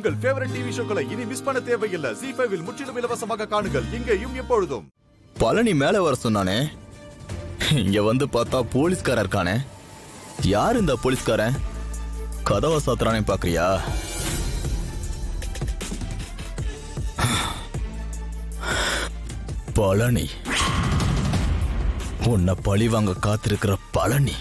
உங்கள் favourite TV ஷோக்களை இனி miss பண்ண தேவையில்லை ஜி ஃபைவில் முற்றிலும் இலவசமாக காணுங்கள் இங்கேயும் எப்பொழுதும் பழனி மேல வர சொன்னானே இங்க வந்து பார்த்தா போலீஸ்காரன் இருக்கானே யார் இந்த போலீஸ்காரன் கதவை சாத்துறானே பாக்குறியா பழனி உன்னை பழி வாங்க காத்திருக்கிற பழனி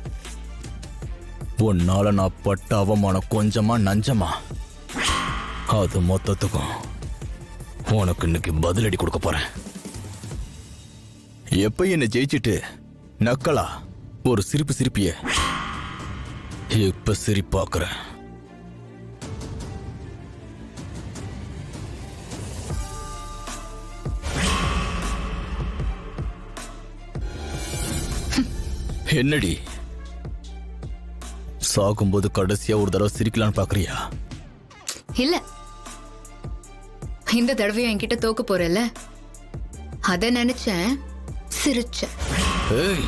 உன்னால நான் பட்ட அவமானம் கொஞ்சமா நஞ்சமா அது மொத்தத்துக்கும் உனக்கு இன்னைக்கு பதிலடி கொடுக்க போறேன் எப்ப என்ன ஜெயிச்சிட்டு நக்கலா ஒரு சிரிப்பு சிரிப்பிய இப்ப சிரிப்பாக்குறேன் என்னடி சாகும்போது கடைசியா ஒரு தடவை சிரிக்கலான்னு பாக்குறியா இல்ல இந்த தடவையும் என்கிட்ட தோக்க போறல அத நினைச்சேன் சிரிச்சேன் ஏய்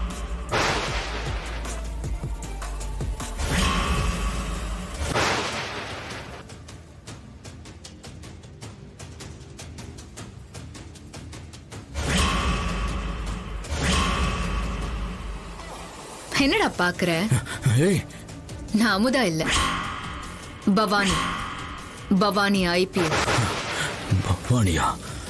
என்னடா பாக்குற ஏய் நான் அமுதா இல்ல பவானி பவானி ஐபிஎஸ் பவானியா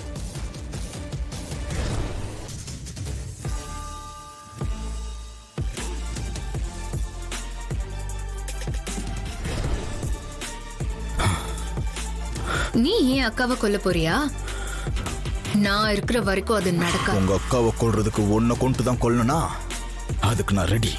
நீ ஏன் அக்காவை கொல்ல போறியா நான் இருக்கிற வரைக்கும் அது நடக்காது உங்க அக்காவை கொல்றதுக்கு ஒன்ன கொண்டு தான் கொல்லனா அதுக்கு நான் ரெடி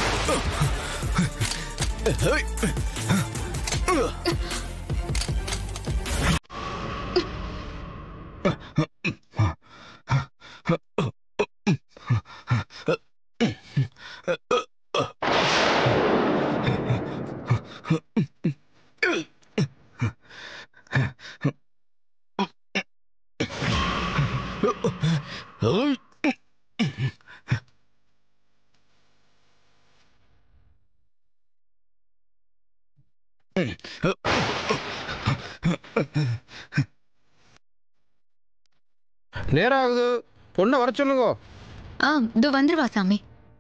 நேரம் ஆகுது பொண்ணை வர சொல்லுங்க ஆ இதோ வந்துருவா சாமி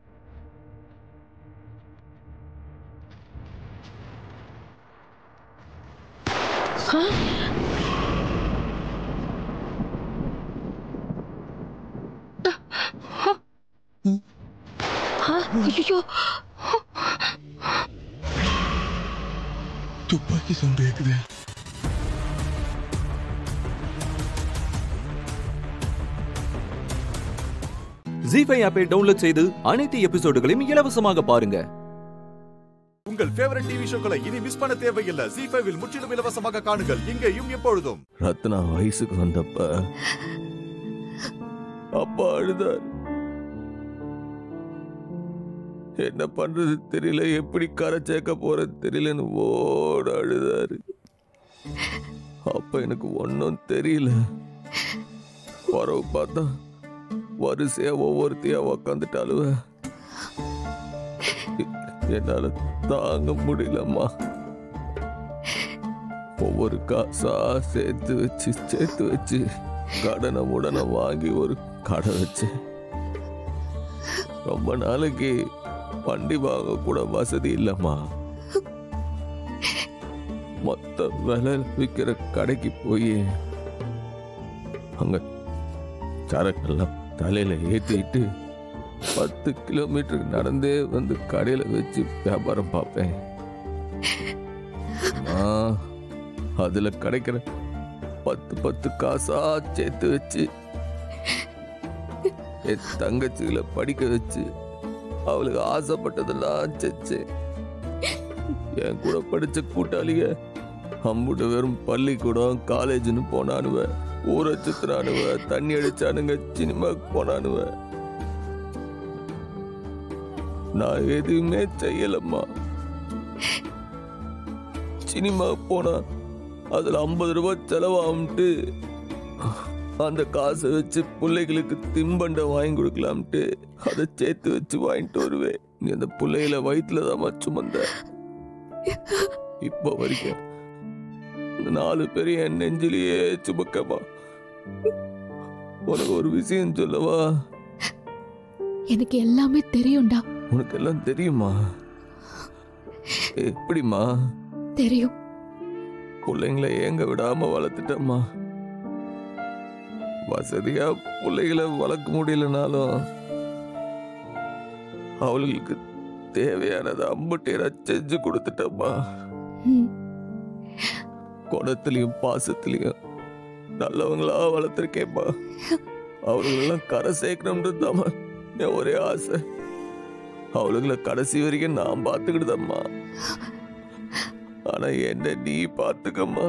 ஐயோ துப்பாக்கி சவுண்ட் கேக்குது ஜி ஃபைவ் ஆப்பை டவுன்லோட் செய்து அனைத்து எபிசோடுகளையும் இலவசமாக பாருங்க உங்கள் ஃபேவரட் டிவி ஷோக்களை இனி மிஸ் பண்ண தேவையில்லை ஜி ஃபைவில் முற்றிலும் இலவசமாக காணுங்கள் இங்கேயும் எப்பொழுதும் ரத்னா வயசுக்கு வந்தப்ப அப்பா அழுதார் என்ன பண்றது தெரியல எப்படி கரை சேர்க்க போறது தெரியலன்னு ஓட அழுதாரு அப்ப எனக்கு ஒன்றும் தெரியல வரவு பார்த்தா வரிசையா ஒவ்வொருத்தையா உக்காந்துட்டாலுவ என்னால தாங்க முடியலம்மா ஒவ்வொரு காசா சேர்த்து வச்சு சேர்த்து வச்சு கடனை உடனே வாங்கி ஒரு கடை வச்சு ரொம்ப நாளைக்கு வண்டி வாங்க கூட வசதி இல்லம்மா மொத்த விலை விற்கிற கடைக்கு போய் அங்க சரக்கெல்லாம் தலையில ஏத்திட்டு பத்து கிலோமீட்டர் நடந்தே வந்து கடையில வச்சு வியாபாரம் பார்ப்பேன் நான் அதுல கிடைக்கிற பத்து பத்து காசா சேர்த்து வச்சு என் தங்கச்சிகளை படிக்க வச்சு அவளுக்கு ஆசைப்பட்டதெல்லாம் செச்சு என் கூட படிச்ச கூட்டாளிக அம்புட்டு வெறும் பள்ளிக்கூடம் காலேஜ்னு போனானுவ ஊரை சுத்துறானுவ தண்ணி அடிச்சானுங்க சினிமாக்கு போனானுவ நான் எதுவுமே செய்யலம்மா சினிமா போனா அதுல ஐம்பது ரூபாய் செலவாகும்ட்டு அந்த காசை வச்சு பிள்ளைகளுக்கு தின்பண்டம் வாங்கி கொடுக்கலாம்ட்டு அதை சேர்த்து வச்சு வாங்கிட்டு வருவேன் நீ அந்த பிள்ளைகளை வயிற்றுல தான் சுமந்த இப்போ வரைக்கும் இந்த நாலு பேரும் என் நெஞ்சிலேயே சுமக்கமா உனக்கு ஒரு விஷயம் சொல்லவா எனக்கு எல்லாமே தெரியும்டா உனக்கு எல்லாம் தெரியுமா எப்படிம்மா தெரியும் பிள்ளைங்களை ஏங்க விடாம வளர்த்துட்டம்மா வசதியா பிள்ளைகளை வளர்க்க முடியலனாலும் அவளுக்கு தேவையானதை அம்பட்டேரா செஞ்சு கொடுத்துட்டம்மா ம், குணத்திலையும் பாசத்திலையும் நல்லவங்களா வளர்த்துருக்கேம்மா அவங்களெல்லாம் கரை சேர்க்கணும்ன்றதாம்மா என் ஒரே ஆசை அவளுங்களை கடைசி வரைக்கும் நான் பார்த்துக்கிட்டுதம்மா ஆனா என்ன நீ பார்த்துக்கம்மா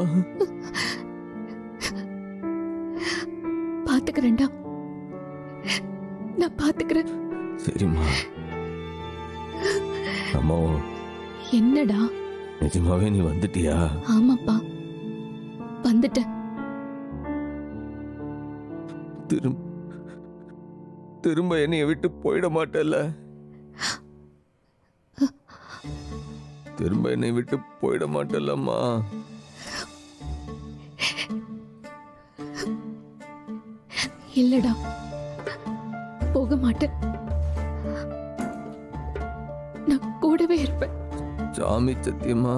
பாத்துக்கிறேன்டா நான் பாத்துக்கிறேன் சரிம்மா அம்மா என்னடா நிஜமாவே நீ வந்துட்டியா ஆமாப்பா வந்துட்டேன் திரும்ப திரும்ப என்னைய விட்டு போயிட மாட்டல்ல திரும்ப என்னை விட்டு போயிட மாட்டல்லம்மா இல்லடா போக மாட்டேன் நான் கூடவே இருப்பேன் சாமி சத்தியமா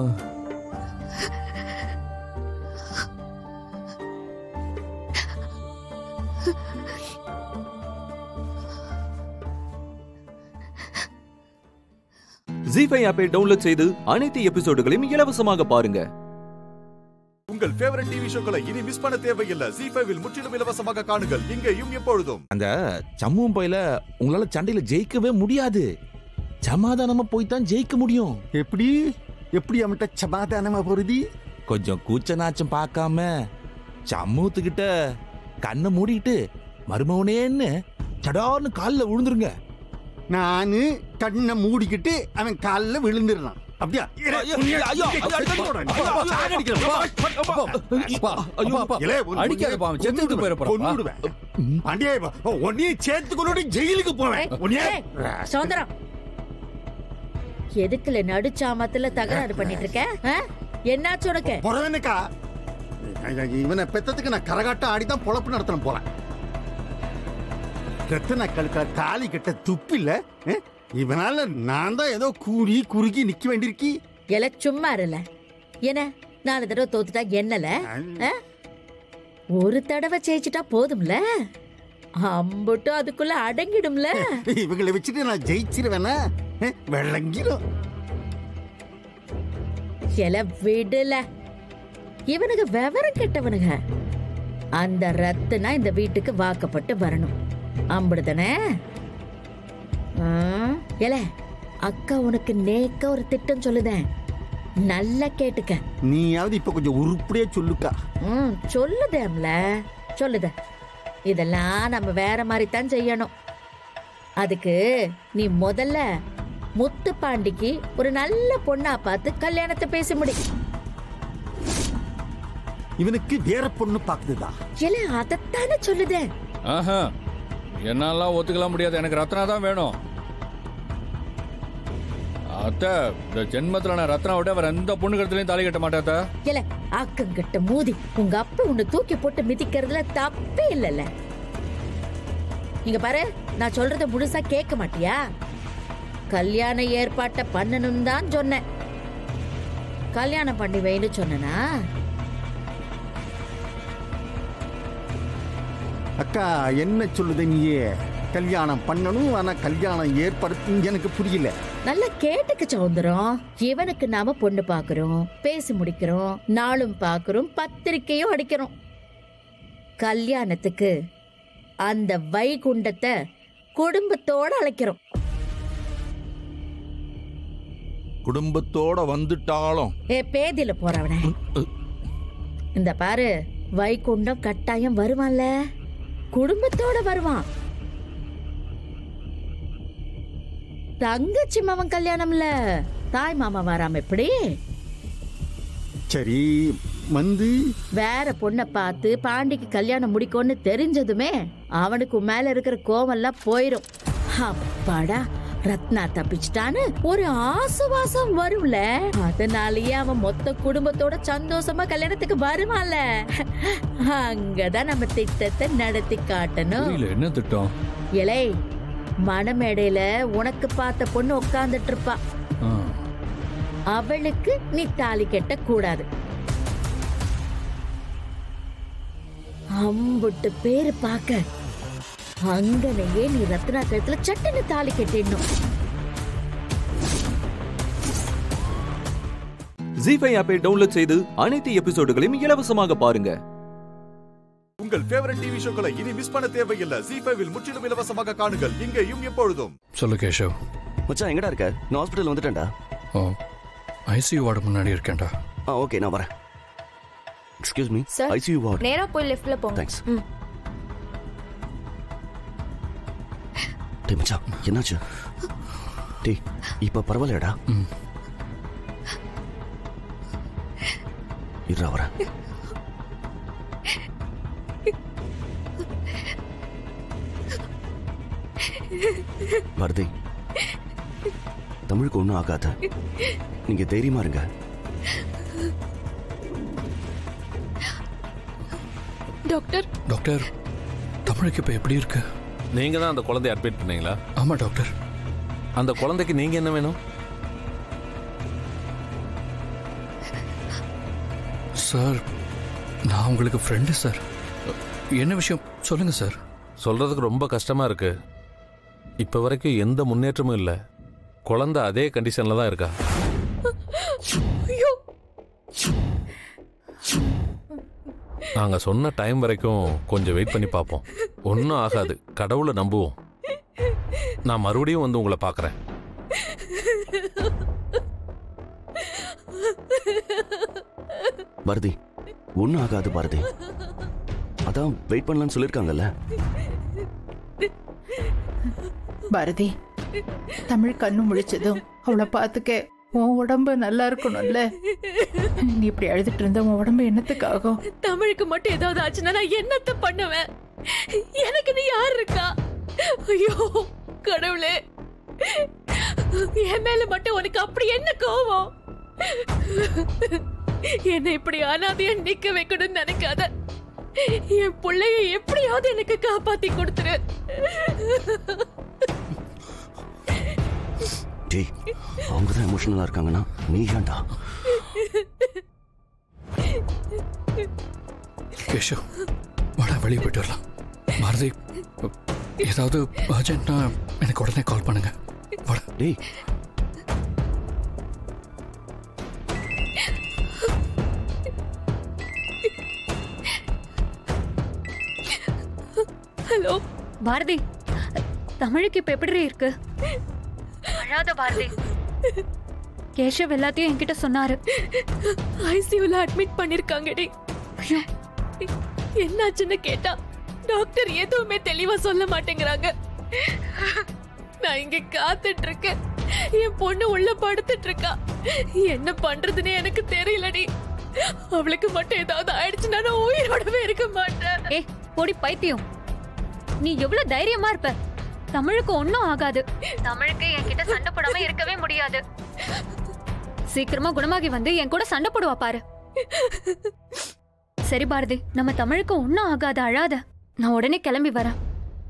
ஜி ஃபைவ் ஆப்பை டவுன்லோட் செய்து அனைத்து எபிசோடுகளையும் இலவசமாக பாருங்க உங்கள் ஃபேவரட் டிவி ஷோக்களை இனி மிஸ் பண்ண தேவையில்லை ஜி ஃபைவில் முற்றிலும் இலவசமாக காணுங்கள் இங்கேயும் எப்பொழுதும் அந்த சமூகம் பையில உங்களால சண்டையில ஜெயிக்கவே முடியாது சமாதானமா போய் தான் ஜெயிக்க முடியும் எப்படி எப்படி அவன்கிட்ட சமாதானமா போறது கொஞ்சம் கூச்ச நாச்சம் பார்க்காம சமூகத்துக்கிட்ட கண்ணை மூடிட்டு மருமவனேன்னு சடார்னு காலில் விழுந்துருங்க நானு கண்ணை மூடிக்கிட்டு அவன் காலில் விழுந்துடுறான் அப்படியா இரு, ஐயோ, உன்னை- ஐயோ, ஐயோ, அப்பா, ஐயோ, அப்பா, ஐயோ, அப்பா, சாக அடிக்கிறேன். அப்பா, அப்பா, அப்பா, அப்பா, அப்பா, இலே, உன் அடிக்காதப்பா, அவன் செத்துட்டு கொன்னுடுவேன், போயிடப் போறான். கொன்னுடுவேன். பாண்டியே, உன்னையும் சேர்த்து கொண்டு ஜெயிலுக்கு போவேன் உன்னைய சௌந்தரம் எதுக்குல நடுச்சாமத்துல தகராறு பண்ணிட்டு இருக்க ஆ? என்னாச்சு உனக்கு புறவனுக்கா இவனை பெத்ததுக்கு நான் கரகாட்டம் ஆடி தான் பொழப்பு நடத்தணும் போல ரத்தன கழுக்க தாலி கட்ட துப்பில்ல அஹ்? இவனால நான் தான் ஏதோ கூறி குறுகி நிக்க வேண்டியிருக்கி எல சும்மா இருல என்ன நாலு தடவை தோத்துட்டா என்னல ஆ? ஒரு தடவை ஜெயிச்சிட்டா போதும்ல அம்புட்டு அதுக்குள்ள அடங்கிடும்ல இவங்களை வச்சுட்டு நான் ஜெயிச்சிருவேனா அஹ்? விளங்கிடும் எல விடல இவனுக்கு விவரம் கெட்டவனுங்க அந்த ரத்துனா இந்த வீட்டுக்கு வாக்கப்பட்டு வரணும் அம்புடுதானே எல அக்கா உனக்கு நேக்க ஒரு திட்டம் சொல்லுதேன் நல்லா கேட்டுக்க நீயாவது இப்ப கொஞ்சம் உருப்படியா சொல்லுக்கா ம் சொல்லுதேம்ல சொல்லுத இதெல்லாம் நம்ம வேற மாதிரி தான் செய்யணும் அதுக்கு நீ முதல்ல முத்துப்பாண்டிக்கு ஒரு நல்ல பொண்ணா பார்த்து கல்யாணத்தை பேச முடியும் இவனுக்கு வேற பொண்ணு பாக்குதுதா இல்ல அதைத்தானே சொல்லுதேன் ஆஹா என்னாலாம் ஒத்துக்கலாம் முடியாது எனக்கு ரத்னா தான் வேணும் அத்தை இந்த ஜென்மத்துல நான் ரத்னா விட வேற எந்த பொண்ணு கருத்துலயும் தாலி கட்ட மாட்டாத்த இல்ல ஆக்கங்கிட்ட மூதி உங்க அப்பா உன்னை தூக்கி போட்டு மிதிக்கிறதுல தப்பே இல்லைல்ல இங்க பாரு நான் சொல்றத முழுசா கேட்க மாட்டியா கல்யாண ஏற்பாட்டை பண்ணணும் தான் சொன்னேன் கல்யாணம் பண்ணி வைன்னு சொன்னனா அக்கா என்ன சொல்லுத நீயே கல்யாணம் பண்ணணும் ஆனா கல்யாணம் ஏற்படுத்தும் எனக்கு புரியல நல்லா கேட்டுக்க சௌந்தரம் இவனுக்கு நாம பொண்ணு பாக்குறோம் பேசி முடிக்கிறோம் நாளும் பாக்குறோம் பத்திரிக்கையும் அடிக்கிறோம் கல்யாணத்துக்கு அந்த வைகுண்டத்தை குடும்பத்தோட அழைக்கிறோம் குடும்பத்தோட வந்துட்டாலும் ஏ பேதியில போறவனே இந்த பாரு வைகுண்டம் கட்டாயம் வருவான்ல குடும்பத்தோட வருவான் தங்கச்சி மாமன் கல்யாணம்ல தாய் மாமா வராம எப்படி சரி வந்து வேற பொண்ணை பார்த்து பாண்டிக்கு கல்யாணம் முடிக்கும்னு தெரிஞ்சதுமே அவனுக்கு மேல இருக்கிற கோவம்லாம் போயிரும் அப்பாடா ரத்னா தப்பிச்சிட்டான்னு ஒரு ஆசுவாசம் வரும்ல அதனாலயே அவன் மொத்த குடும்பத்தோட சந்தோஷமா கல்யாணத்துக்கு வருவான்ல அங்கதான் நம்ம திட்டத்தை நடத்தி காட்டணும் புரியல என்ன திட்டம் இலை மணமேடையில உனக்கு பார்த்த பொண்ணு உட்கார்ந்துட்டு இருப்பா ஆ, அவளுக்கு நீ தாலி கட்ட கூடாது அம்புட்டு பேரு பார்க்க அங்கனையே நீ ரத்னா கழுத்துல சட்டுன்னு தாலி கட்டிடணும் ஜி ஃபைவ் ஆப்பை டவுன்லோட் செய்து அனைத்து எபிசோடுகளையும் இலவசமாக பாருங்க உங்கள் ஃபேவரட் டிவி ஷோக்களை இனி மிஸ் பண்ண தேவையில்லை ஜி ஃபைவில் முற்றிலும் இலவசமாக காணுங்கள் இங்கேயும் எப்பொழுதும் சொல்லு கேஷவ் மச்சான் எங்கடா இருக்க நான் ஹாஸ்பிட்டல் வந்துட்டேன்டா ஓ ஐசியூ வார்டு முன்னாடி இருக்கேன்டா ஆ ஓகே நான் வரேன் excuse me Sir. ICU ward நேரா போய் லெஃப்ட்ல போங்க தேங்க்ஸ் ம். டேய் மச்சான் என்னாச்சு டேய் இப்போ பரவாயில்லடா ம். இருடா வரேன் பாரதி தமிழுக்கு ஒன்றும் ஆகாத நீங்க தைரியமா இருங்க டாக்டர் டாக்டர் தமிழுக்கு இப்போ எப்படி இருக்கு நீங்க தான் அந்த குழந்தைய அட்மிட் பண்ணீங்களா ஆமா டாக்டர் அந்த குழந்தைக்கு நீங்க என்ன வேணும் சார் நான் உங்களுக்கு ஃப்ரெண்டு சார் என்ன விஷயம் சொல்லுங்க சார் சொல்றதுக்கு ரொம்ப கஷ்டமா இருக்கு இப்ப வரைக்கும் எந்த முன்னேற்றமும் இல்ல குழந்தை அதே கண்டிஷன்ல தான் இருக்கா ஐயோ நாங்க சொன்ன டைம் வரைக்கும் கொஞ்சம் வெயிட் பண்ணி பார்ப்போம் ஒன்றும் ஆகாது கடவுளை நம்புவோம் நான் மறுபடியும் வந்து உங்களை பார்க்குறேன் பாரதி ஒன்றும் ஆகாது பாரதி அதான் வெயிட் பண்ணலாம்னு சொல்லியிருக்காங்கல்ல பாரதி தமிழ் கண்ணு முழிச்சதும் அவளை பார்த்துக்க உன் உடம்பு நல்லா இருக்கணும்ல நீ இப்படி அழுதுட்டு இருந்தா உன் உடம்பு என்னத்துக்காகும் தமிழுக்கு மட்டும் ஏதாவது ஆச்சுன்னா நான் என்னத்த பண்ணுவேன் எனக்கு நீ யார் இருக்கா ஐயோ கடவுளே என் மேல மட்டும் உனக்கு அப்படி என்ன கோவம் என்னை இப்படி அனாதையா நிக்க வைக்கணும்னு நினைக்காத என் பிள்ளைய எப்படியாவது எனக்கு காப்பாத்தி கொடுத்துரு டேய் அவங்க தான் எமோஷனலாக இருக்காங்கன்னா நீ ஏன்டா கேஷவ் வாடா வெளியே போயிட்டு வரலாம் பாரதி ஏதாவது அர்ஜென்ட்னா எனக்கு உடனே கால் பண்ணுங்க வாடா டேய் ஹலோ பாரதி தமிழுக்கு இப்ப எப்படி இருக்கு அழாத பாரதி கேஷவ் எல்லாத்தையும் என்கிட்ட சொன்னாரு ஐசியூல அட்மிட் பண்ணிருக்காங்கடி ஐயோ, என்னாச்சுன்னு கேட்டா டாக்டர் எதுவுமே தெளிவா சொல்ல மாட்டேங்கிறாங்க நான் இங்க காத்துட்டு இருக்கேன் என் பொண்ணு உள்ள படுத்துட்டு இருக்கா என்ன பண்றதுன்னு எனக்கு தெரியலடி அவளுக்கு மட்டும் ஏதாவது ஆயிடுச்சுன்னா நான் உயிரோடவே இருக்க மாட்டேன் ஏ போடி பைத்தியம் நீ எவ்வளவு தைரியமா இருப்ப தமிழுக்கு ஒண்ணும் ஆகாது தமிழுக்கு என்கிட்ட சண்டை போடாம இருக்கவே முடியாது சீக்கிரமா குணமாகி வந்து என் கூட சண்டை போடுவா பாரு சரி பாரதி நம்ம தமிழுக்கு ஒண்ணும் ஆகாது அழாத நான் உடனே கிளம்பி வரேன்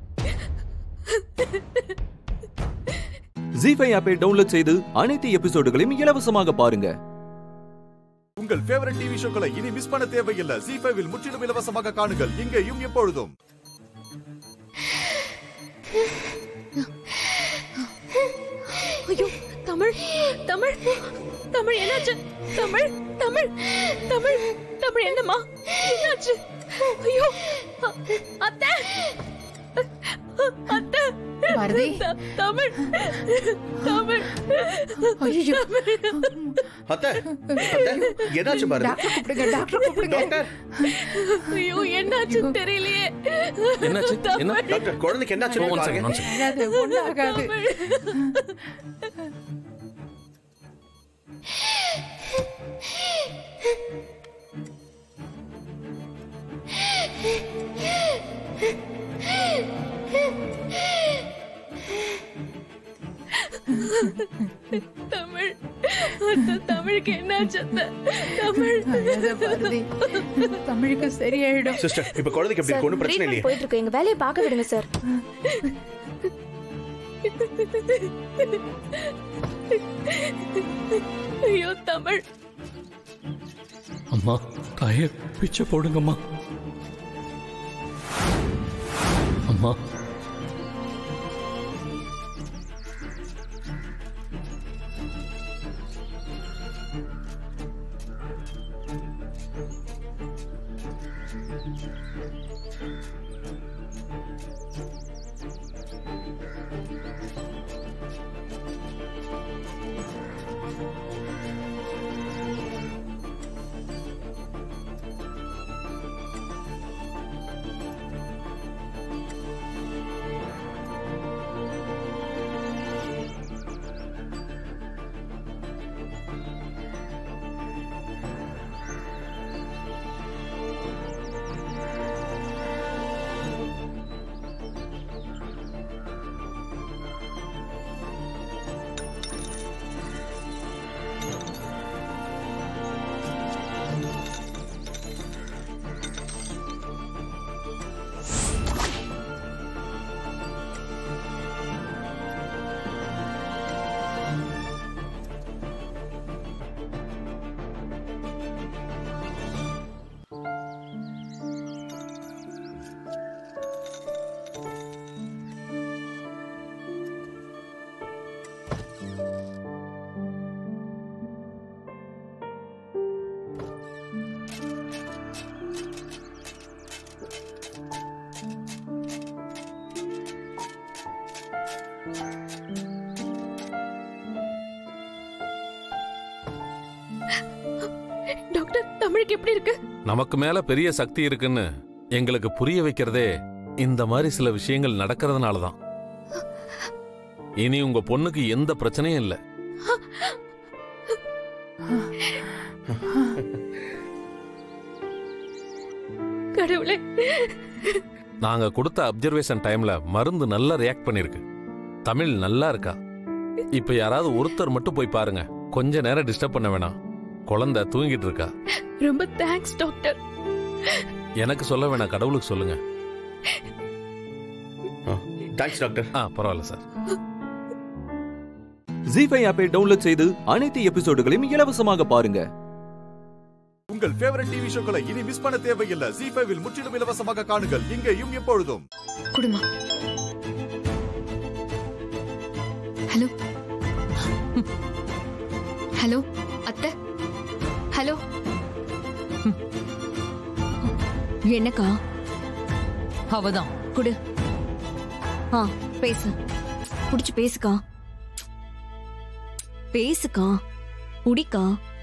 ஜி ஃபைவ் ஆப்பை டவுன்லோட் செய்து அனைத்து எபிசோடுகளையும் இலவசமாக பாருங்க உங்கள் ஃபேவரட் டிவி ஷோக்களை இனி மிஸ் பண்ண தேவையில்லை ஜி ஃபைவில் முற்றிலும் இலவசமாக காணுங்கள் இங்கேயும் எப்பொழுதும் ஐயோ தமிழ் தமிழ் தமிழ் என்னாச்சு தமிழ் தமிழ் தமிழ் தமிழ் என்னம்மா என்னாச்சு ஐயோ அ- அத்தை அத்தை பாரதி. த- தமிழ் தமிழ் ஐயோ. அத்தை அத்தை என்னாச்சு பாருங்க டாக்டர் கூப்பிடுங்க டாக்டர் கூப்பிடுங்க டாக்டர் ஐயோ என்னாச்சுன்னு தெரியலையே என்னாச்சு என்ன தமிழ். டாக்டர் குழந்தைக்கு என்னாச்சு One second, one second. அழாத, ஒண்ணும் ஆகாது தமிழ் அத்தை, தமிழுக்கு என்னாச்சு அத்தை? தமிழ் அழாத பாரதி தமிழுக்கு சரியாயிடும் சிஸ்டர் இப்ப குழந்தைக்கு எப்படி இருக்கு ஒன்றும் பிரச்சனை இல்லையே போயிட்டு இருக்கு எங்க வேலையை பார்க்க விடுங்க சார் ஐயோ தமிழ் அம்மா தாயே பிச்சை போடுங்கம்மா அம்மா டாக்டர் தமிழுக்கு எப்படி இருக்கு நமக்கு மேல பெரிய சக்தி இருக்குன்னு எங்களுக்கு புரிய வைக்கிறதே இந்த மாதிரி சில விஷயங்கள் நடக்கிறதுனால தான் இனி உங்க பொண்ணுக்கு எந்த பிரச்சனையும் இல்லை கடவுளே நாங்க கொடுத்த அப்சர்வேஷன் டைம்ல மருந்து நல்லா ரியாக்ட் பண்ணிருக்கு தமிழ் நல்லா இருக்கா இப்ப யாராவது ஒருத்தர் மட்டும் போய் பாருங்க கொஞ்ச நேரம் டிஸ்டர்ப் பண்ண வேணாம் குழந்தை தூங்கிட்டு இருக்கா ரொம்ப தேங்க்ஸ் டாக்டர் எனக்கு சொல்ல வேணாம் கடவுளுக்கு சொல்லுங்க தேங்க்ஸ் டாக்டர் ஆ பரவாயில்ல சார் ஜி ஃபைவ் ஆப்பை டவுன்லோட் செய்து அனைத்து எபிசோடுகளையும் இலவசமாக பாருங்க உங்கள் ஃபேவரட் டிவி ஷோக்களை இனி மிஸ் பண்ண தேவையில்லை ஜி ஃபைவில் முற்றிலும் இலவசமாக காணுங்கள் இங்கேயும் எப்பொழுதும் குடுமா ஹலோ ஹலோ அத்தை ஹலோ என்னக்கா அவதான் குடு ஆ பேசு புடிச்சு பேசுக்கா பேசுக்கா குடிக்கா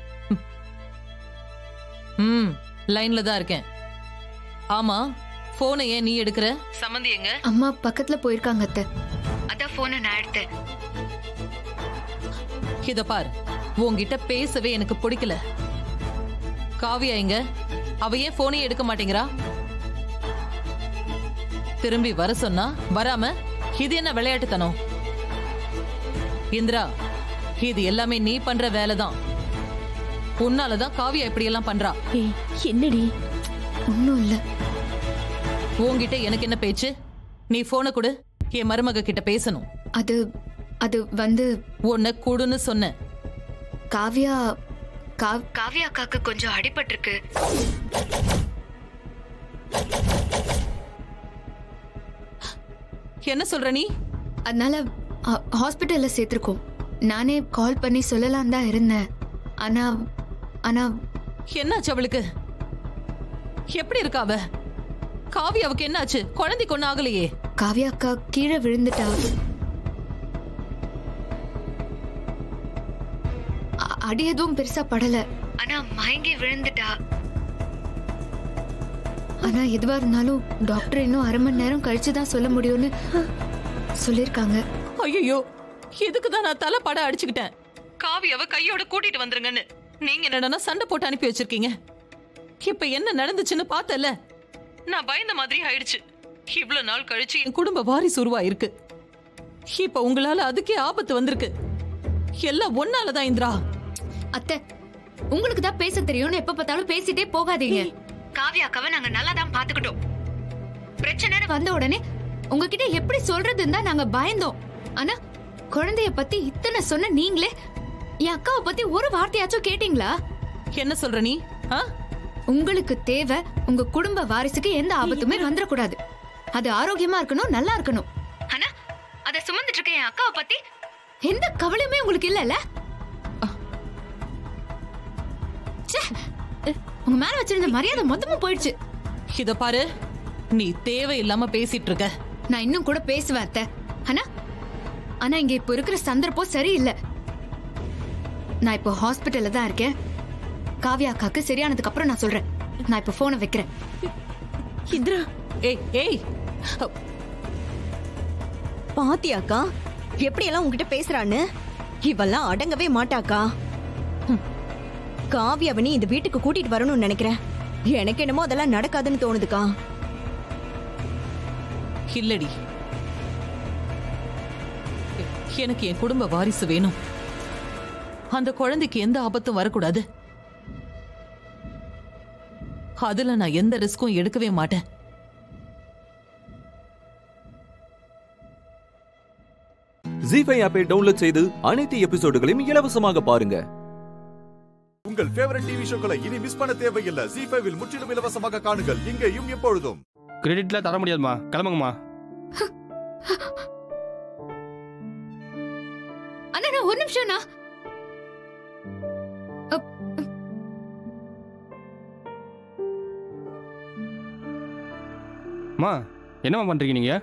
ம் லைன்ல தான் இருக்கேன் ஆமா போனை ஏன் நீ எடுக்கிற சம்மந்தி எங்க அம்மா பக்கத்துல போயிருக்காங்க அத்தை அதான் போனை நான் எடுத்தேன் இத பார் உன்கிட்ட பேசவே எனக்கு பிடிக்கல காவியா எங்க அவ ஏன் போனே எடுக்க மாட்டேங்கிறா திரும்பி வர சொன்னா வராம இது என்ன விளையாட்டுத்தனம் இந்திரா இது எல்லாமே நீ பண்ற வேலைதான் உன்னாலதான் காவியா இப்படி எல்லாம் பண்றா என்னடி ஒன்னும் இல்ல உன்கிட்ட எனக்கு என்ன பேச்சு நீ போனை கொடு என் மருமக கிட்ட பேசணும் அது அது வந்து உன்னை கூடுன்னு சொன்னேன் காவ்யா காவ்- காவ்யா அக்காக்கு கொஞ்சம் அடிபட்டிருக்கு என்ன சொல்ற நீ அதனால ஹா- ஹாஸ்பிட்டல்ல சேர்த்திருக்கோம் நானே கால் பண்ணி சொல்லலாம் தான் இருந்தேன் ஆனா ஆனா என்னாச்சு அவளுக்கு எப்படி இருக்கா அவ காவியாவுக்கு என்னாச்சு குழந்தைக்கு ஒன்னும் ஆகலையே காவ்யா அக்கா கீழே விழுந்துட்டா அ- அடி எதுவும் பெருசா படல ஆனா மயங்கி விழுந்துட்டா ஆனா எதுவா இருந்தாலும் டாக்டர் இன்னும் அரை மணி நேரம் கழிச்சு தான் சொல்ல முடியும்னு சொல்லிருக்காங்க ஐயோ இதுக்கு தான் நான் தலை பட அடிச்சுக்கிட்டேன் காவியாவை கையோட கூட்டிட்டு வந்துருங்கன்னு நீங்க என்னடா சண்டை போட்டு அனுப்பி வச்சிருக்கீங்க இப்ப என்ன நடந்துச்சுன்னு பார்த்தல நான் பயந்த மாதிரி ஆயிடுச்சு இவ்வளவு நாள் கழிச்சு என் குடும்ப வாரிசு உருவா இருக்கு இப்ப உங்களால அதுக்கே ஆபத்து வந்திருக்கு எல்லாம் ஒன்னாலதான் இந்திரா அத்தை உங்களுக்கு தான் பேச தெரியும்னு எப்ப பார்த்தாலும் பேசிட்டே போகாதீங்க காவியாக்காவை நாங்க நல்லா தான் பாத்துக்கிட்டோம் பிரச்சனைன்னு வந்த உடனே உங்ககிட்ட எப்படி சொல்றதுன்னு தான் நாங்க பயந்தோம் ஆனா குழந்தைய பத்தி இத்தனை சொன்ன நீங்களே என் அக்காவை பத்தி ஒரு வார்த்தையாச்சும் கேட்டீங்களா என்ன சொல்ற நீ உங்களுக்கு தேவை உங்க குடும்ப வாரிசுக்கு எந்த ஆபத்துமே வந்துடக்கூடாது அது ஆரோக்கியமா இருக்கணும் நல்லா இருக்கணும் ஆனா அத சுமந்துட்டு இருக்க என் அக்காவை பத்தி எந்த கவலையுமே உங்களுக்கு இல்லல்ல ச்சே, உங்க மேல வச்சிருந்த மரியாதை மொத்தமா போயிடுச்சு இத பாரு நீ தேவையில்லாம பேசிட்டு இருக்க நான் இன்னும் கூட பேசுவேன் அத்தை ஆனா ஆனா இங்க இப்ப இருக்கிற சந்தர்ப்பம் சரியில்லை நான் இப்போ ஹாஸ்பிட்டல்ல தான் இருக்கேன் காவியா அக்காக்கு சரியானதுக்கு அப்புறம் நான் சொல்றேன் நான் இப்போ போனை வைக்கிறேன் இந்திரா ஏய் ஏய் பாத்தியாக்கா எப்படி எல்லாம் உன்கிட்ட பேசுறான்னு இவெல்லாம் அடங்கவே மாட்டாக்கா ஹம். காவியாவை நீ இந்த வீட்டுக்கு கூட்டிட்டு வரணும்னு நினைக்கிறேன் எனக்கு என்னமோ அதெல்லாம் நடக்காதுன்னு தோணுதுக்கா இல்லடி எனக்கு என் குடும்ப வாரிசு வேணும் அந்த குழந்தைக்கு எந்த ஆபத்தும் வரக்கூடாது அதுல நான் எந்த ரிஸ்க்கும் எடுக்கவே மாட்டேன் ஜி ஃபைவ் ஆப்பை டவுன்லோட் செய்து அனைத்து எபிசோடுகளையும் இலவசமாக பாருங்க உங்கள் ஃபேவரட் டிவி ஷோக்களை இனி மிஸ் பண்ண தேவையில்லை ஜி ஃபைவில் முற்றிலும் இலவசமாக காணுங்கள் இங்கேயும் எப்பொழுதும் கிரெடிட்ல தர முடியாதுமா கிளம்புங்கம்மா அண்ணா நான் ஒரு நிமிஷம்ண்ணா அம்மா என்னம்மா பண்றீங்க நீங்க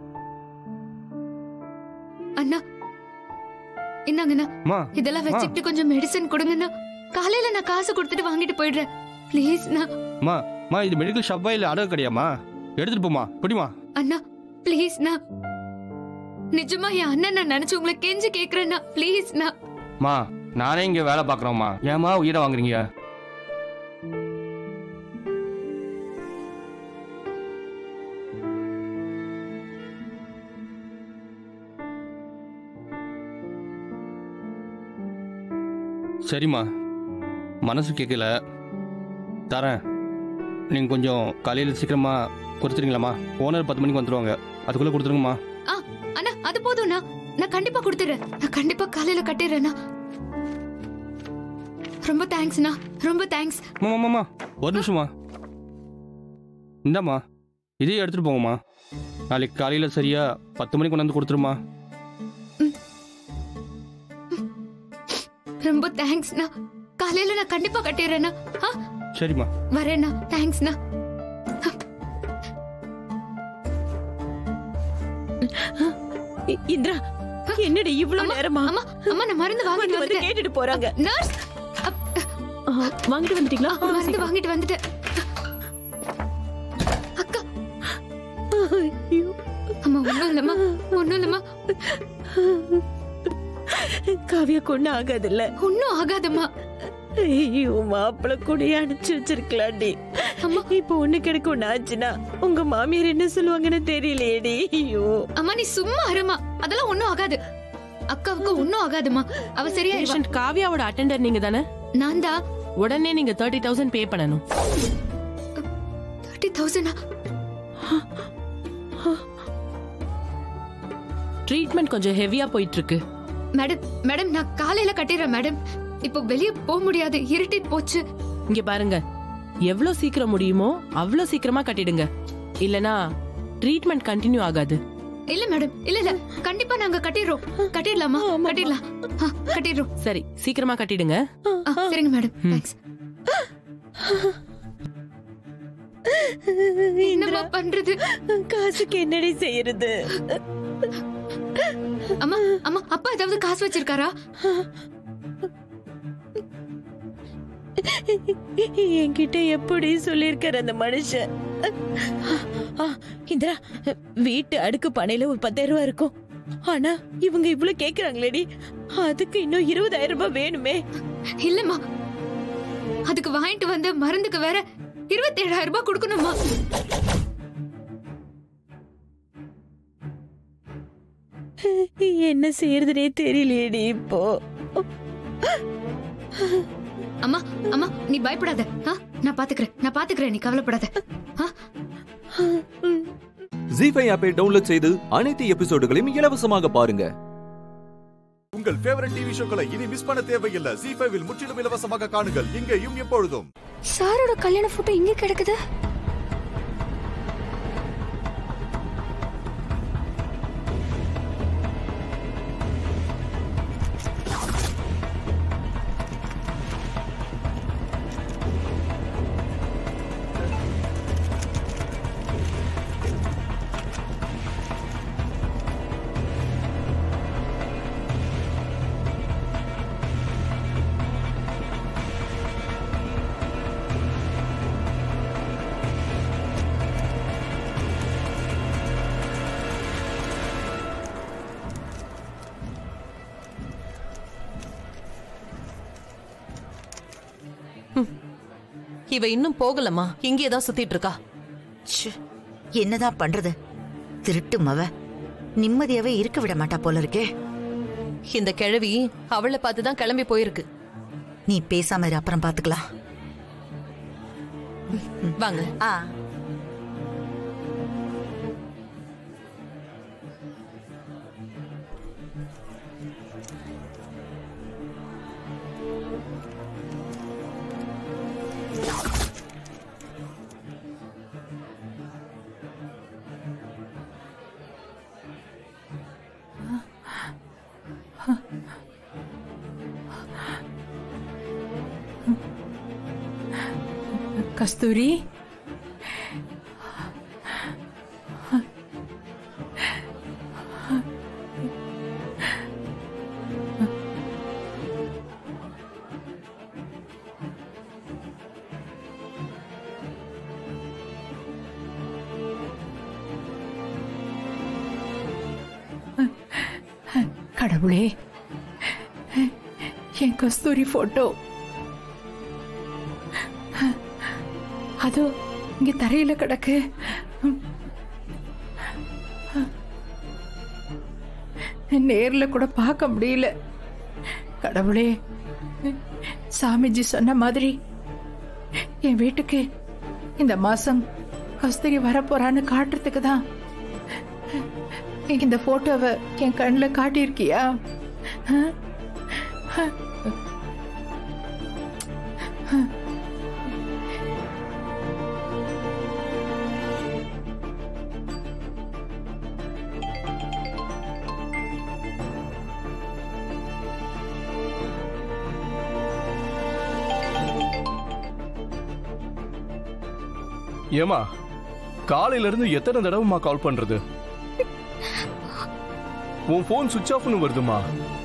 அண்ணா இந்தாங்கண்ணா அம்மா இதெல்லாம் வச்சுக்கிட்டு கொஞ்சம் மெடிசன் கொடுங்கண்ணா காலையில நான் காசு கொடுத்துட்டு வாங்கிட்டு போயிடுறேன் ப்ளீஸ்ண்ணா அம்மா அம்மா இது மெடிக்கல் ஷாப்பா இல்ல அடகு கடையாம்மா எடுத்துட்டு போமா பிடிமா அண்ணா ப்ளீஸ்ண்ணா நிஜமா என் அண்ணன் நான் நினைச்சு உங்களை கெஞ்சி கேக்குறேண்ணா ப்ளீஸ்ண்ணா அம்மா நானே இங்க வேலை பாக்குறோம்மா ஏம்மா உயிரை வாங்குறீங்க சரிம்மா மனசு கேட்கல தரேன் நீங்கள் கொஞ்சம் காலையில் சீக்கிரமா கொடுத்துறீங்களாம்மா ஓனர் பத்து மணிக்கு வந்துடுவாங்க அதுக்குள்ளே கொடுத்துருங்கம்மா ஆ அண்ணா அது போதும்ண்ணா நான் கண்டிப்பா கொடுத்துறேன் நான் கண்டிப்பா காலையில கட்டிடுறேண்ணா ரொம்ப தேங்க்ஸ்ண்ணா ரொம்ப தேங்க்ஸ் அம்மா அம்மா ஒரு நிமிஷமா இந்தாம்மா இதையும் எடுத்துகிட்டு போங்கம்மா நாளைக்கு காலையில் சரியா பத்து மணிக்கு கொண்டாந்து கொடுத்துருமா ரொம்ப தேங்க்ஸ்ண்ணா காலையில நான் கண்டிப்பா கட்டிடுறேண்ணா ஆ சரிம்மா வரேண்ணா தேங்க்ஸ்ண்ணா இ- இந்திரா என்னடி இவ்வளவு நேரமா அம்மா அம்மா நான் மருந்து வாங்கிட்டு வந்து வந்துட்டேன் கேட்டுட்டு போறாங்க நர்ஸ் வாங்கிட்டு வந்துட்டீங்களா மருந்து வாங்கிட்டு வந்துட்டேன் அக்கா அம்மா ஒண்ணும் இல்லம்மா ஒண்ணும் இல்லம்மா காவியா கொண்டு ஆகாதுல்ல ஒன்னும் ஆகாதம்மா ஐயோ மாப்பிள்ள கூட அனுப்பிச்சு வச்சிருக்கலாம்டி இப்ப ஒண்ணு கிடைக்க ஒண்ணு ஆச்சுன்னா உங்க மாமியார் என்ன சொல்லுவாங்கன்னு தெரியலையேடி ஐயோ அம்மா நீ சும்மா இருமா அதெல்லாம் ஒண்ணும் ஆகாது அக்காவுக்கு ஒன்னும் ஆகாதுமா அவ சரியா பேஷண்ட் காவியாவோட அட்டெண்டர் நீங்க தானே நான் தான் உடனே நீங்க தேர்ட்டி தௌசண்ட் பே பண்ணணும் தேர்ட்டி தௌசண்டா ட்ரீட்மெண்ட் கொஞ்சம் ஹெவியா போயிட்டு இருக்கு மேடம் மேடம் நான் காலையில கட்டிடுறேன் மேடம் இப்போ வெளிய போக முடியாது இருட்டி போச்சு இங்க பாருங்க எவ்வளவு சீக்கிரம் முடியுமோ அவ்வளவு சீக்கிரமா கட்டிடுங்க இல்லனா ட்ரீட்மெண்ட் கண்டினியூ ஆகாது இல்ல மேடம் இல்ல இல்ல கண்டிப்பா நாங்க கட்டிடுறோம் கட்டிடலாமா கட்டிடலாம் ஆ, கட்டிடுறோம் சரி சீக்கிரமா கட்டிடுங்க ஆ, சரிங்க மேடம் தேங்க்ஸ் என்னம்மா பண்றது காசுக்கு என்னடி செய்யறது அம்மா அம்மா அப்பா ஏதாவது காசு வச்சிருக்காரா என்கிட்ட எப்படி சொல்லியிருக்காரு அந்த மனுஷன் ஆ, இந்திரா வீட்டு அடுக்கு பனையில ஒரு பத்தாயிரம் ரூபாய் இருக்கும் ஆனா இவங்க இவ்வளவு கேக்குறாங்களேடி அதுக்கு இன்னும் இருபதாயிரம் ரூபாய் வேணுமே இல்லம்மா அதுக்கு வாங்கிட்டு வந்த மருந்துக்கு வேற இருபத்தி ஏழாயிரம் ரூபாய் கொடுக்கணுமா என்ன செய்யறதுனே தெரியலையேடி இப்போ அம்மா அம்மா நீ பயப்படாத ஆ? நான் பாத்துக்கிறேன் நான் பாத்துக்கிறேன் நீ கவலைப்படாத ஜி ஃபைவ் ஆப்பை டவுன்லோட் செய்து அனைத்து எபிசோடுகளையும் இலவசமாக பாருங்க உங்கள் ஃபேவரட் டிவி ஷோக்களை இனி மிஸ் பண்ண தேவையில்லை ஜி ஃபைவில் முற்றிலும் இலவசமாக காணுங்கள் இங்கேயும் எப்பொழுதும் சாரோட கல்யாண போட்டோ இங்க கிடக்குது இவ இன்னும் போகலமா இங்கே தான் சுத்திட்டு இருக்கா ச்சே, என்னதான் பண்றது திருட்டு மவ நிம்மதியாவே இருக்க விட மாட்டா போல இருக்கே இந்த கிழவி அவளை பார்த்து தான் கிளம்பி போயிருக்கு நீ பேசாம இரு அப்புறம் பாத்துக்கலாம் வாங்க ஆ கஸ்தூரி கடவுளே என் கஸ்தூரி போட்டோ அதோ இங்க தரையில கிடக்கு நேர்ல கூட பார்க்க முடியல கடவுளே சாமிஜி சொன்ன மாதிரி என் வீட்டுக்கு இந்த மாசம் கஸ்தூரி வரப்போறான்னு காட்டுறதுக்கு தான் இந்த போட்டோவை என் கண்ணில் காட்டியிருக்கியா ஆ? ஆ. ஆ. ஏமா காலையில இருந்து எத்தனை தடவைமா கால் பண்றது உன் போன் சுவிட்ச் ஆஃப்னு வருதுமா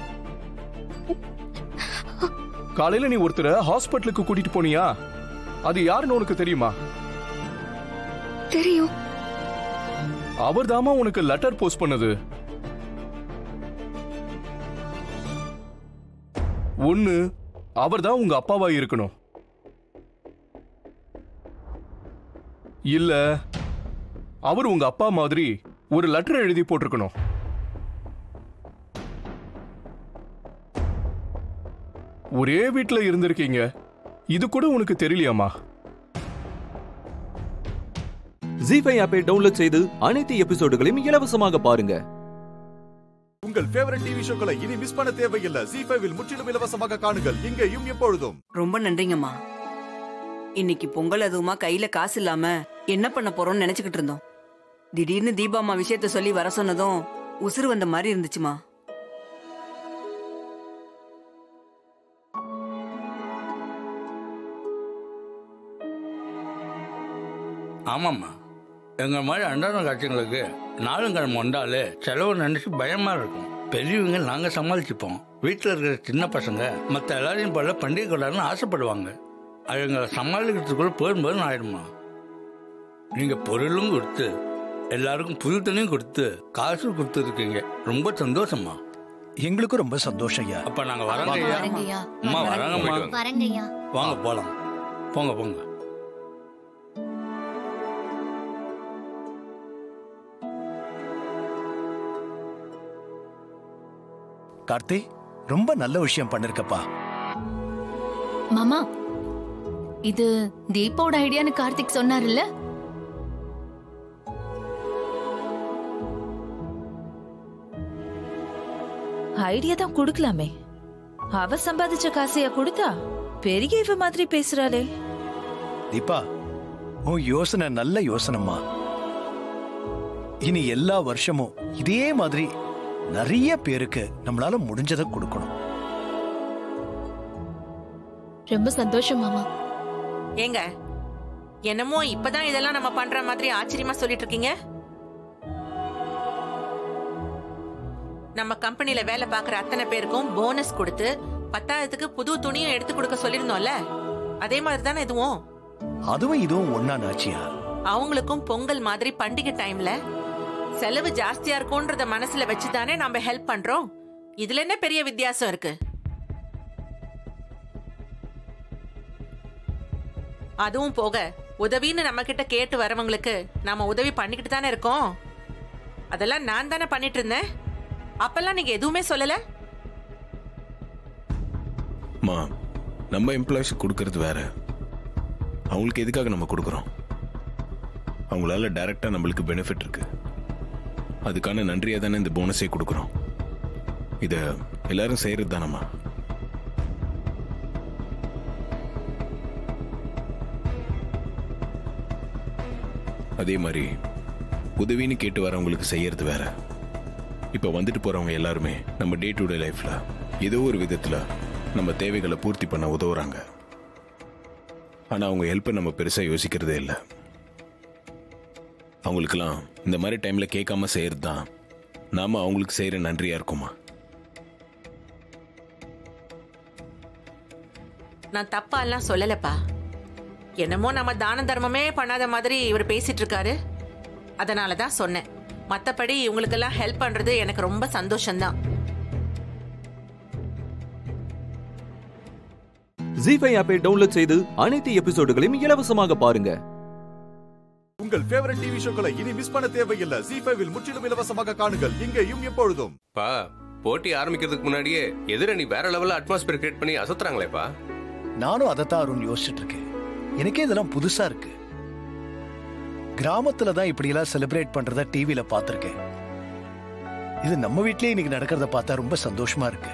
காலையில நீ ஒருத்தரை ஹாஸ்பிட்டலுக்கு கூட்டிட்டு போனியா அது யாருன்னு உனக்கு தெரியுமா தெரியும் அவர்தாம்மா உனக்கு லெட்டர் போஸ்ட் பண்ணது ஒண்ணு அவர்தான் உங்க அப்பாவா இருக்கணும் இல்ல அவர் உங்க அப்பா மாதிரி ஒரு லெட்டர் எழுதி போட்டிருக்கணும் ஒரே வீட்ல இருந்திருக்கீங்க இது கூட உனக்கு தெரியலையாமா ஜி ஃபைவ் ஆப்பை டவுன்லோட் செய்து அனைத்து எபிசோடுகளையும் இலவசமாக பாருங்க உங்கள் ஃபேவரட் டிவி ஷோக்களை இனி மிஸ் பண்ண தேவையில்லை ஜி ஃபைவில் முற்றிலும் இலவசமாக காணுங்கள் இங்கேயும் எப்பொழுதும் ரொம்ப நன்றிங்கம்மா இன்னைக்கு பொங்கல் அதுவுமா கையில காசு இல்லாம என்ன பண்ண போறோம்னு நினைச்சுக்கிட்டு இருந்தோம் திடீர்னு தீபாம்மா விஷயத்த சொல்லி வர சொன்னதும் உசுறு வந்த மாதிரி இருந்துச்சுமா ஆமாம்மா எங்கள் மாதிரி அன்றாட காட்சிங்களுக்கு நாளுங்கிழமை வந்தாலே செலவு நினைச்சு பயமா இருக்கும் பெரியவங்க நாங்கள் சமாளிச்சுப்போம் வீட்டில் இருக்கிற சின்ன பசங்க மற்ற எல்லாரையும் போல பண்டிகை கொண்டாடணும்னு ஆசைப்படுவாங்க அவங்களை சமாளிக்கிறதுக்குள்ள போதும்போது ஆயிடுமா நீங்கள் பொருளும் கொடுத்து எல்லாருக்கும் புது துணியும் கொடுத்து காசு கொடுத்துருக்கீங்க ரொம்ப சந்தோஷமா எங்களுக்கும் ரொம்ப சந்தோஷம் ஐயா அப்ப நாங்க வரோங்க ஐயா வரேங்கய்யா. அம்மா வராங்கம்மா வரேங்கய்யா வாங்க போலாம் போங்க போங்க கார்த்தி ரொம்ப நல்ல விஷயம் பண்ணிருக்கப்பா மாமா இது தீபாவோட ஐடியான்னு கார்த்திக் சொன்னார்ல ஐடியா தான் கொடுக்கலாமே அவ சம்பாதிச்ச காசையா கொடுத்தா பெரிய இவ மாதிரி பேசுறாளே தீபா உன் யோசனை நல்ல யோசனைம்மா இனி எல்லா வருஷமும் இதே மாதிரி நிறைய பேருக்கு நம்மளால முடிஞ்சதை கொடுக்கணும் ரொம்ப சந்தோஷம் மாமா ஏங்க என்னமோ இப்பதான் இதெல்லாம் நம்ம பண்ற மாதிரி ஆச்சரியமா சொல்லிட்டு இருக்கீங்க நம்ம கம்பெனில வேலை பார்க்குற அத்தனை பேருக்கும் போனஸ் கொடுத்து பத்தாயிரத்துக்கு புது துணியும் எடுத்து கொடுக்க சொல்லியிருந்தோம்ல அதே மாதிரி தானே இதுவும் அதுவும் இதுவும் ஒன்னா நாச்சியா அவங்களுக்கும் பொங்கல் மாதிரி பண்டிகை டைம்ல செலவு ஜாஸ்தியா இருக்கும்ன்றத மனசுல வச்சுதானே நம்ம ஹெல்ப் பண்றோம் இதுல என்ன பெரிய வித்தியாசம் இருக்கு அதுவும் போக உதவின்னு நம்ம கிட்ட கேட்டு வரவங்களுக்கு நாம உதவி பண்ணிக்கிட்டு தானே இருக்கோம் அதெல்லாம் நான் தானே பண்ணிட்டு இருந்தேன் அப்பெல்லாம் நீங்க எதுவுமே சொல்லல மா நம்ம எம்ப்ளாயிஸ் கொடுக்கறது வேற அவங்களுக்கு எதுக்காக நம்ம கொடுக்குறோம் அவங்களால டைரக்டா நம்மளுக்கு பெனிஃபிட் இருக்கு அதுக்கான நன்றியா தானே இந்த போனஸே கொடுக்குறோம் இத எல்லாரும் செய்யறது தானம்மா அதே மாதிரி உதவின்னு கேட்டு வரவங்களுக்கு செய்யறது வேற இப்ப வந்துட்டு போறவங்க எல்லாருமே நம்ம டே டு டே லைஃப்ல ஏதோ ஒரு விதத்துல நம்ம தேவைகளை பூர்த்தி பண்ண உதவுறாங்க ஆனா அவங்க ஹெல்ப்பை நம்ம பெருசா யோசிக்கிறதே இல்லை அவங்களுக்கெல்லாம் இந்த மாதிரி டைம்ல கேட்காம செய்யறது தான் நாம அவங்களுக்கு செய்யற நன்றியா இருக்குமா நான் தப்பா எல்லாம் சொல்லலப்பா என்னமோ நம்ம தான தர்மமே பண்ணாத மாதிரி இவர் பேசிட்டு இருக்காரு அதனால தான் சொன்னேன் மத்தபடி இவங்களுக்கெல்லாம் ஹெல்ப் பண்றது எனக்கு ரொம்ப சந்தோஷம்தான் ஜி ஃபைவ் ஆப்பை டவுன்லோட் செய்து அனைத்து எபிசோடுகளையும் இலவசமாக பாருங்க உங்கள் ஃபேவரட் டிவி ஷோக்களை இனி மிஸ் பண்ண தேவையில்லை ஜி ஃபைவில் முற்றிலும் இலவசமாக காணுங்கள் இங்கேயும் எப்பொழுதும் பா போட்டி ஆரம்பிக்கிறதுக்கு முன்னாடியே எதிரணி வேற லெவல்ல அட்மாஸ்பியர் கிரியேட் பண்ணி அசத்துறாங்களேப்பா நானும் அதைத்தான் அருண் யோசிச்சுட்டு இருக்கேன் எனக்கே இதெல்லாம் புதுசா இருக்கு கிராமத்துல தான் இப்படி எல்லாம் செலிப்ரேட் பண்றத டிவில பார்த்திருக்கேன் இது நம்ம வீட்லயே இன்னைக்கு நடக்கிறத பார்த்தா ரொம்ப சந்தோஷமா இருக்கு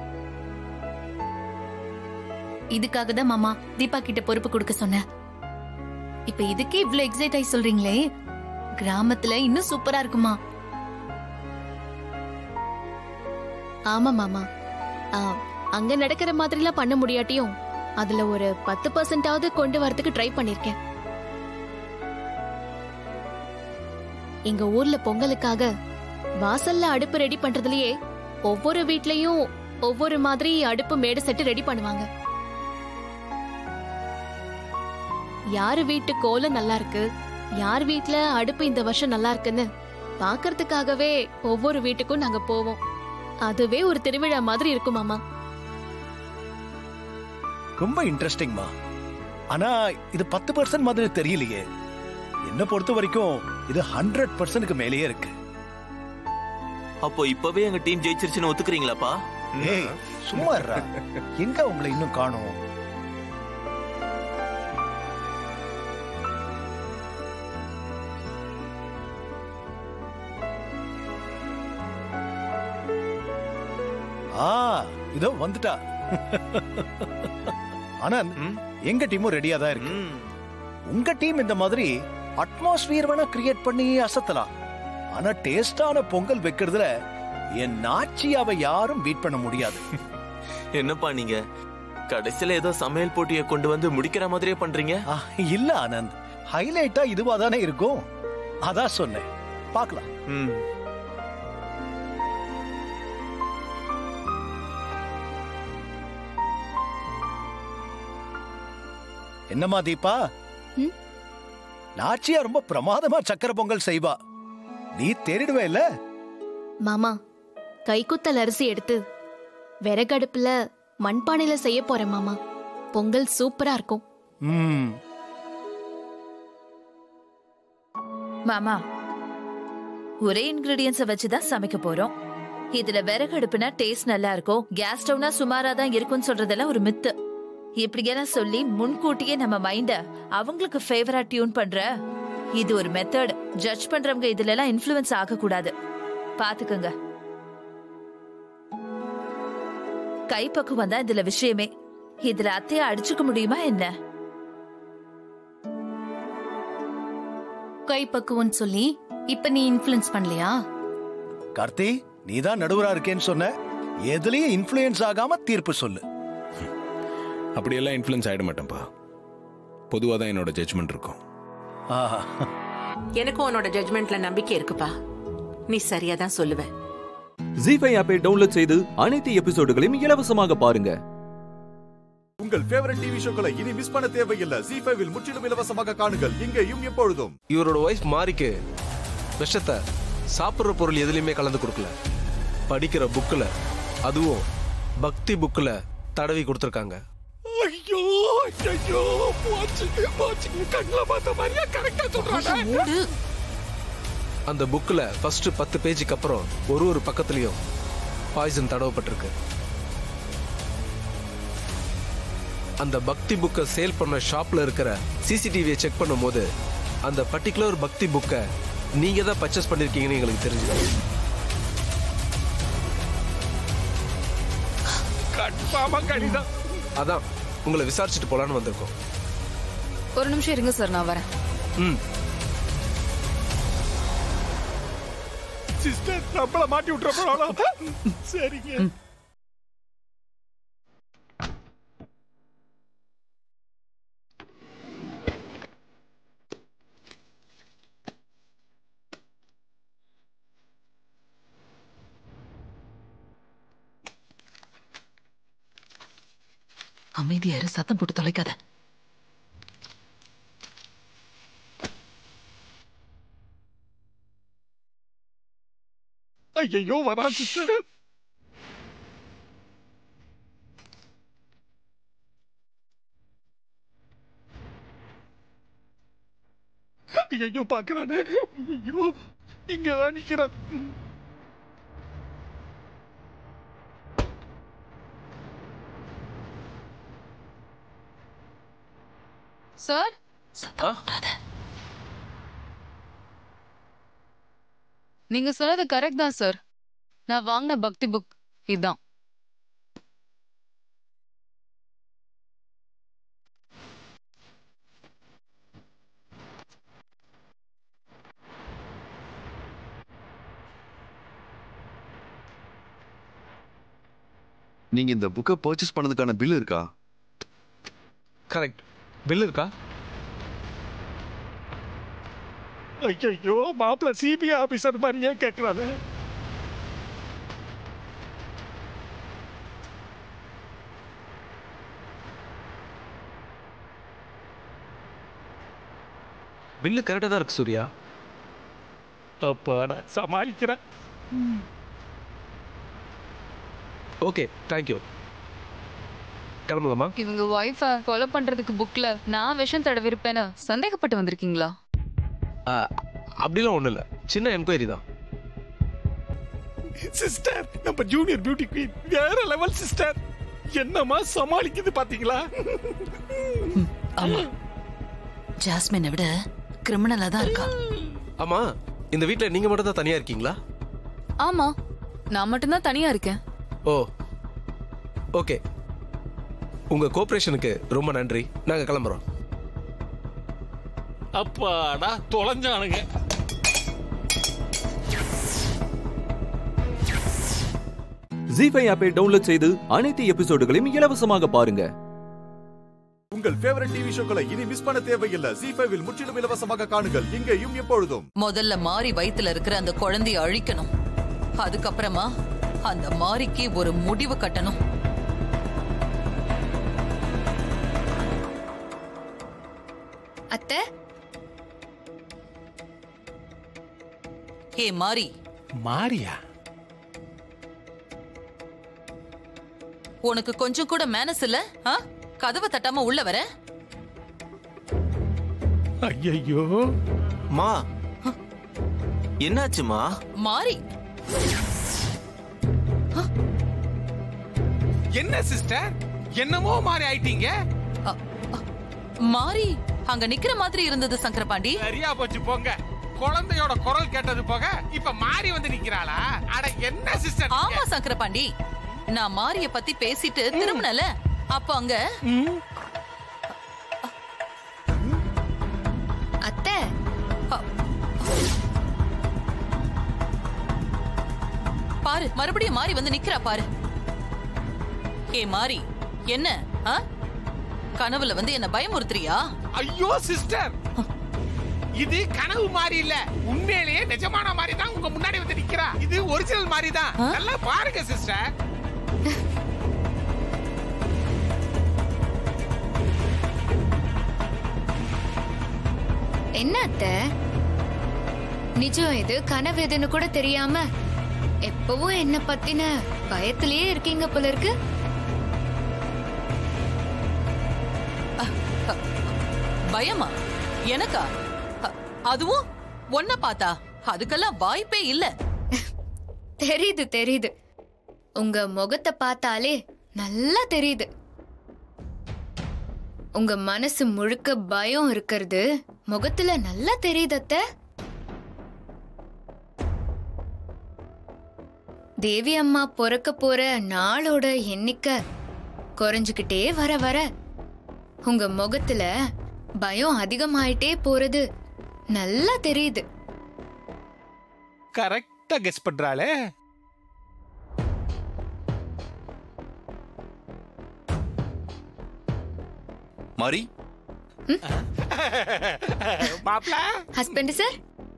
இதுக்காக தான் மாமா தீபா கிட்ட பொறுப்பு கொடுக்க சொன்னேன் இப்ப இதுக்கே இவ்ளோ எக்ஸைட் ஆகி சொல்றீங்களே கிராமத்துல இன்னும் சூப்பரா இருக்குமா ஆமா மாமா ஆ, அங்க நடக்கிற மாதிரிலாம் பண்ண முடியாட்டியும் அதுல ஒரு பத்து பர்சன்டாவது கொண்டு வரதுக்கு ட்ரை பண்ணிருக்கேன் எங்க ஊர்ல பொங்கலுக்காக வாசல்ல அடுப்பு ரெடி பண்றதுலயே ஒவ்வொரு வீட்லயும் ஒவ்வொரு மாதிரி அடுப்பு மேடை செட்டு ரெடி பண்ணுவாங்க யாரு வீட்டு கோலம் நல்லா இருக்கு யார் வீட்ல அடுப்பு இந்த வருஷம் நல்லா இருக்குன்னு பாக்குறதுக்காகவே ஒவ்வொரு வீட்டுக்கும் நாங்க போவோம் அதுவே ஒரு திருவிழா மாதிரி இருக்கும் மாமா ரொம்ப இன்ட்ரெஸ்டிங்மா ஆனா இது பத்து பர்சன்ட் மாதிரி தெரியலையே என்ன பொறுத்த வரைக்கும் இது ஹண்ட்ரட் பர்சன்ட்க்கு மேலேயே இருக்கு அப்போ இப்பவே எங்க டீம் ஜெயிச்சிருச்சுன்னு ஒத்துக்கிறீங்களாப்பா ஏய் சும்மா இருடா. எங்க உங்களை இன்னும் காணோம் ஆ இதோ வந்துட்டா ஆனந்த் எங்க டீமும் ரெடியா தான் இருக்கு உங்க டீம் இந்த மாதிரி அட்மாஸ்பியர் வேணா கிரியேட் பண்ணி அசத்தலாம் ஆனா டேஸ்டான பொங்கல் வைக்கிறதுல என் நாச்சியாவை யாரும் பீட் பண்ண முடியாது என்னப்பா நீங்க கடைசியில ஏதோ சமையல் போட்டியை கொண்டு வந்து முடிக்கிற மாதிரியே பண்றீங்க இல்ல ஆனந்த் ஹைலைட்டா இதுவா தானே இருக்கும் அதான் சொன்னேன் பார்க்கலாம் ம் என்னம்மா தீபா நாச்சியா ரொம்ப பிரமாதமா சக்கரை பொங்கல் செய்வா நீ தேடிடுவே இல்ல மாமா கைக்குத்தல் அரிசி எடுத்து விறகடுப்புல மண்பானையில செய்ய போறேன் மாமா பொங்கல் சூப்பரா இருக்கும் ம் மாமா ஒரே இன்கிரீடியன்ஸை வச்சு தான் சமைக்க போறோம் இதுல விறகு அடுப்புனா டேஸ்ட் நல்லா இருக்கும் கேஸ் ஸ்டவ்னா சுமாரா தான் இருக்கும்னு சொல்றதெல்லாம் ஒரு மித்து இப்படியெல்லாம் சொல்லி முன்கூட்டியே நம்ம மைண்ட அவங்களுக்கு ஃபேவரா டியூன் பண்ற இது ஒரு மெத்தட் ஜட்ஜ் பண்றவங்க இதுல எல்லாம் இன்ஃப்ளூயன்ஸ் ஆக கூடாது பாத்துக்கங்க கைப்பக்குவம் தான் இதுல விஷயமே இதுல அத்தைய அடிச்சுக்க முடியுமா என்ன கைப்பக்குவம்னு சொல்லி இப்ப நீ இன்ஃப்ளூயன்ஸ் பண்ணலையா கார்த்தி நீ தான் நடுவரா இருக்கேன்னு சொன்ன எதுலயும் இன்ஃப்ளூயன்ஸ் ஆகாம தீர்ப்பு சொல்லு அப்படியெல்லாம் இன்ஃப்ளூயன்ஸ் ஆயிட மாட்டேன்ப்பா பொதுவாக தான் என்னோட ஜட்ஜ்மெண்ட் இருக்கும் எனக்கும் உன்னோட ஜட்மெண்ட்ல நம்பிக்கை இருக்குப்பா நீ சரியா தான் சொல்லுவ ஜி ஃபைவ் ஆப்பை டவுன்லோட் செய்து அனைத்து எபிசோடுகளையும் இலவசமாக பாருங்க உங்கள் ஃபேவரட் டிவி ஷோக்களை இனி மிஸ் பண்ண தேவையில்லை ஜி ஃபைவில் முற்றிலும் இலவசமாக காணுங்கள் இங்கேயும் எப்பொழுதும் இவரோட ஒய்ஃப் மாரிக்கு விஷத்தை சாப்பிட்ற பொருள் எதுலையுமே கலந்து கொடுக்கல படிக்கிற புக்கில் அதுவும் பக்தி புக்கில் தடவி கொடுத்துருக்காங்க ஐயோ ஐயோ போச்சுங்க போச்சுங்க கண்ணில் பார்த்த மாதிரியா கரெக்டா சொல்றாங்க அந்த புக்கில் ஃபர்ஸ்ட் பத்து பேஜுக்கு அப்புறம் ஒரு ஒரு பக்கத்துலையும் பாய்சன் தடவப்பட்டிருக்கு அந்த பக்தி புக்கை சேல் பண்ண ஷாப்ல இருக்கிற சிசிடிவியை செக் பண்ணும்போது அந்த பர்டிகுலர் பக்தி புக்கை நீங்க தான் பர்ச்சேஸ் பண்ணிருக்கீங்கன்னு எங்களுக்கு தெரிஞ்சது கன்ஃபார்மா கடிதம் அதான் உங்களை விசாரிச்சுட்டு போலான்னு வந்திருக்கோம் ஒரு நிமிஷம் இருங்க சார் நான் வரேன் ம் சிஸ்டர் நம்மள மாட்டி விட்டுற போறாளா சரிங்க அமைதியாரு சத்தம் போட்டு தொலைக்காத ஐயோ வரா சிஸ்டர் ஐயோ பாக்குறானே ஐயோ இங்கதான் நிக்கிறான் சார் நீங்க சொன்னது கரெக்ட் தான் சார் நான் வாங்கின பக்தி புக் இதான் நீங்க இந்த புக்கை பர்ச்சேஸ் பண்ணதுக்கான பில் இருக்கா கரெக்ட் பில் இருக்கா ஐயோ மாப்பிள்ள சிபிஐ ஆபீசர் மாதிரியே கேட்கறாரு பில்லு கரெக்டாக தான் இருக்கு சூர்யா அப்ப நான் சமாளிக்கிறேன் ஓகே தேங்க்யூ கிளம்புங்கம்மா இவங்க ஒய்ஃப கொலை பண்றதுக்கு புக்ல நான் விஷம் தடவிருப்பேன்னு சந்தேகப்பட்டு வந்திருக்கீங்களா ஆ, அப்படிலாம் ஒன்றும் இல்லை சின்ன என்கொயரி தான் சிஸ்டர் நம்ம ஜூனியர் பியூட்டி குயின் வேற லெவல் சிஸ்டர் என்னமா சமாளிக்குது பாத்தீங்களா ஆமா ஜாஸ்மினை விட கிரிமினலா தான் இருக்கா ஆமா இந்த வீட்டில் நீங்கள் மட்டும் தான் தனியாக இருக்கீங்களா ஆமா நான் மட்டும்தான் தனியா இருக்கேன் ஓ ஓகே உங்கள் கோஆப்ரேஷனுக்கு ரொம்ப நன்றி நாங்கள் கிளம்புறோம் அப்பாடா தொலைஞ்சானுங்க ஜி ஃபைவ் ஆப்பை டவுன்லோட் செய்து அனைத்து எபிசோடுகளையும் இலவசமாக பாருங்க உங்கள் ஃபேவரட் டிவி ஷோக்களை இனி மிஸ் பண்ண தேவையில்லை ஜி ஃபைவில் முற்றிலும் இலவசமாக காணுங்கள் இங்கேயும் எப்பொழுதும் முதல்ல மாறி வயித்துல இருக்கிற அந்த குழந்தைய அழிக்கணும் அதுக்கப்புறமா அந்த மாரிக்கு ஒரு முடிவு கட்டணும் அத்தை ஏ மாரி மாரியா உனக்கு கொஞ்சம் கூட மேனஸ் இல்ல ஆ? கதவை தட்டாம உள்ள வர ஐயோ மா என்னாச்சுமா மாறி என்ன சிஸ்டர் என்னமோ மாதிரி ஆயிட்டீங்க மாறி அங்க நிக்கிற மாதிரி இருந்தது சங்கரபாண்டி சரியா போச்சு போங்க குழந்தையோட குரல் கேட்டது போக இப்ப மாறி வந்து நிக்கிறாளா அட என்ன சிஸ்டர் ஆமா சங்கரபாண்டி நான் மாரிய பத்தி பேசிட்டு திரும்பினல அப்ப அங்க அத்தை பாரு மறுபடியும் மாறி வந்து நிக்கிறா பாரு ஏ மாறி என்ன ஆ? கனவுல வந்து என்ன பயமுறுத்துறியா ஐயோ சிஸ்டர் இது கனவு மாதிரி இல்ல உண்மையிலேயே நிஜமான மாதிரி தான் உங்க முன்னாடி வந்து நிக்கிறா இது ஒரிஜினல் மாதிரி தான் நல்லா பாருங்க சிஸ்டர் என்ன அத்தை நிஜம் இது கனவு எதுன்னு கூட தெரியாம எப்பவும் என்ன பத்தின பயத்திலேயே இருக்கீங்க போல இருக்கு பயமா எனக்கா அ- அதுவும் ஒன்ன பார்த்தா அதுக்கெல்லாம் வாய்ப்பே இல்ல தெரியுது தெரியுது உங்க முகத்தை பார்த்தாலே நல்லா தெரியுது உங்க மனசு முழுக்க பயம் இருக்கிறது முகத்துல நல்லா தெரியுது அத்தை தேவி அம்மா பிறக்க போற நாளோட எண்ணிக்கை குறைஞ்சுக்கிட்டே வர வர உங்க முகத்துல பயம் அதிகமாயிட்டே போறது நல்லா தெரியுது கரெக்டா கெஸ் பண்றாளே மாறி மாப்ள ஹஸ்பண்ட் சார்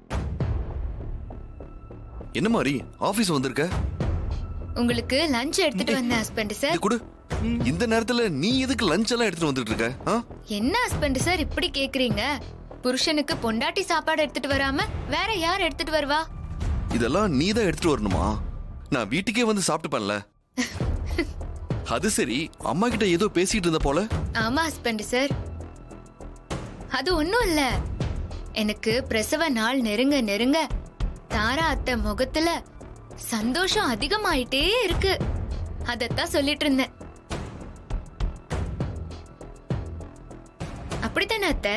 என்ன மாறி ஆபீஸ் வந்திருக்க உங்களுக்கு லஞ்ச் எடுத்துட்டு வந்தேன் ஹஸ்பண்ட் சார் இது குடு இந்த நேரத்துல நீ எதுக்கு லஞ்ச் எல்லாம் எடுத்துட்டு வந்துட்டு இருக்க ஆ? என்ன ஹஸ்பண்ட் சார் இப்படி கேக்குறீங்க புருஷனுக்கு பொண்டாட்டி சாப்பாடு எடுத்துட்டு வராம வேற யார் எடுத்துட்டு வருவா இதெல்லாம் நீ தான் எடுத்துட்டு வரணுமா நான் வீட்டுக்கே வந்து சாப்பிட்டுப்பேன்ல அது சரி அம்மா கிட்ட ஏதோ பேசிட்டு இருந்த போல ஆமா ஹஸ்பண்ட் சார் அது ஒண்ணும் இல்ல எனக்கு பிரசவ நாள் நெருங்க நெருங்க தாரா அத்தை முகத்துல சந்தோஷம் அதிகமாயிட்டே இருக்கு அதத்தான் சொல்லிட்டு இருந்தேன் அப்படித்தானே அத்தை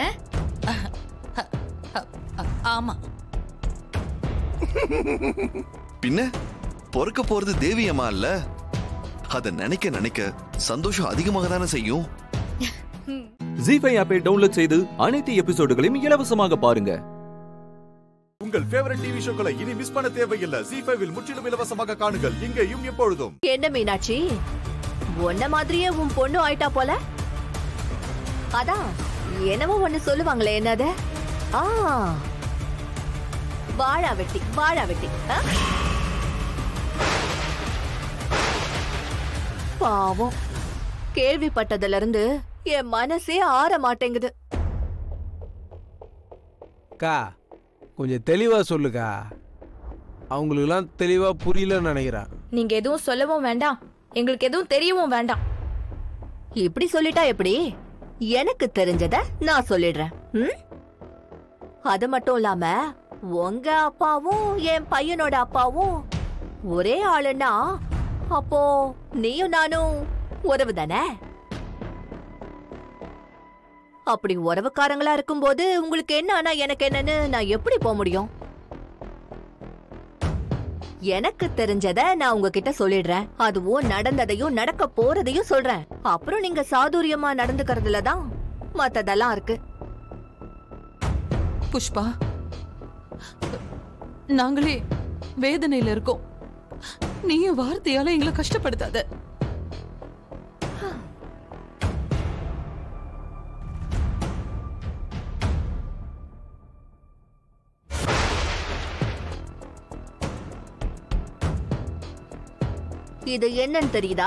ஆமா பின்ன பொறுக்க போறது தேவி அம்மா இல்ல அத நினைக்க நினைக்க சந்தோஷம் அதிகமாக தானே செய்யும் ஜி ஃபைவ் ஆப்பை டவுன்லோட் செய்து அனைத்து எபிசோடுகளையும் இலவசமாக பாருங்க உங்கள் ஃபேவரட் டிவி ஷோக்களை இனி மிஸ் பண்ண தேவையில்லை ஜி ஃபைவில் முற்றிலும் இலவசமாக காணுங்கள் இங்கேயும் எப்பொழுதும் என்ன மீனாட்சி உன்ன மாதிரியே உன் பொண்ணு ஆயிட்டா போல அதான் என்னமோ ஒண்ணு சொல்லுவாங்களே என்னது ஆ வாழா வெட்டி வாழா வெட்டி ஆ? பாவம் கேள்விப்பட்டதுல இருந்து என் மனசே ஆற மாட்டேங்குது அக்கா கொஞ்சம் தெளிவா சொல்லுக்கா அவங்களுக்குலாம் தெளிவா புரியலன்னு நினைக்கிறேன் நீங்க எதுவும் சொல்லவும் வேண்டாம் எங்களுக்கு எதுவும் தெரியவும் வேண்டாம் இப்படி சொல்லிட்டா எப்படி எனக்கு தெரிஞ்சத நான் சொல்லிடுறேன் ம்? அது மட்டும் இல்லாம உங்க அப்பாவும் என் பையனோட அப்பாவும் ஒரே ஆளுன்னா அப்போ நீயும் நானும் உறவு தானே அப்படி உறவுக்காரங்களா இருக்கும்போது உங்களுக்கு என்ன ஆனா எனக்கு என்னன்னு நான் எப்படி போக முடியும் எனக்கு தெரிஞ்சத நான் உங்ககிட்ட சொல்லிடுறேன் அதுவும் நடந்ததையும் நடக்க போறதையும் சொல்றேன் அப்புறம் நீங்க சாதுரியமா நடந்துக்கிறதுல தான் மத்ததெல்லாம் இருக்கு புஷ்பா நாங்களே வேதனையில இருக்கோம் நீயும் வார்த்தையால எங்களை கஷ்டப்படுத்தாத இது என்னன்னு தெரியுதா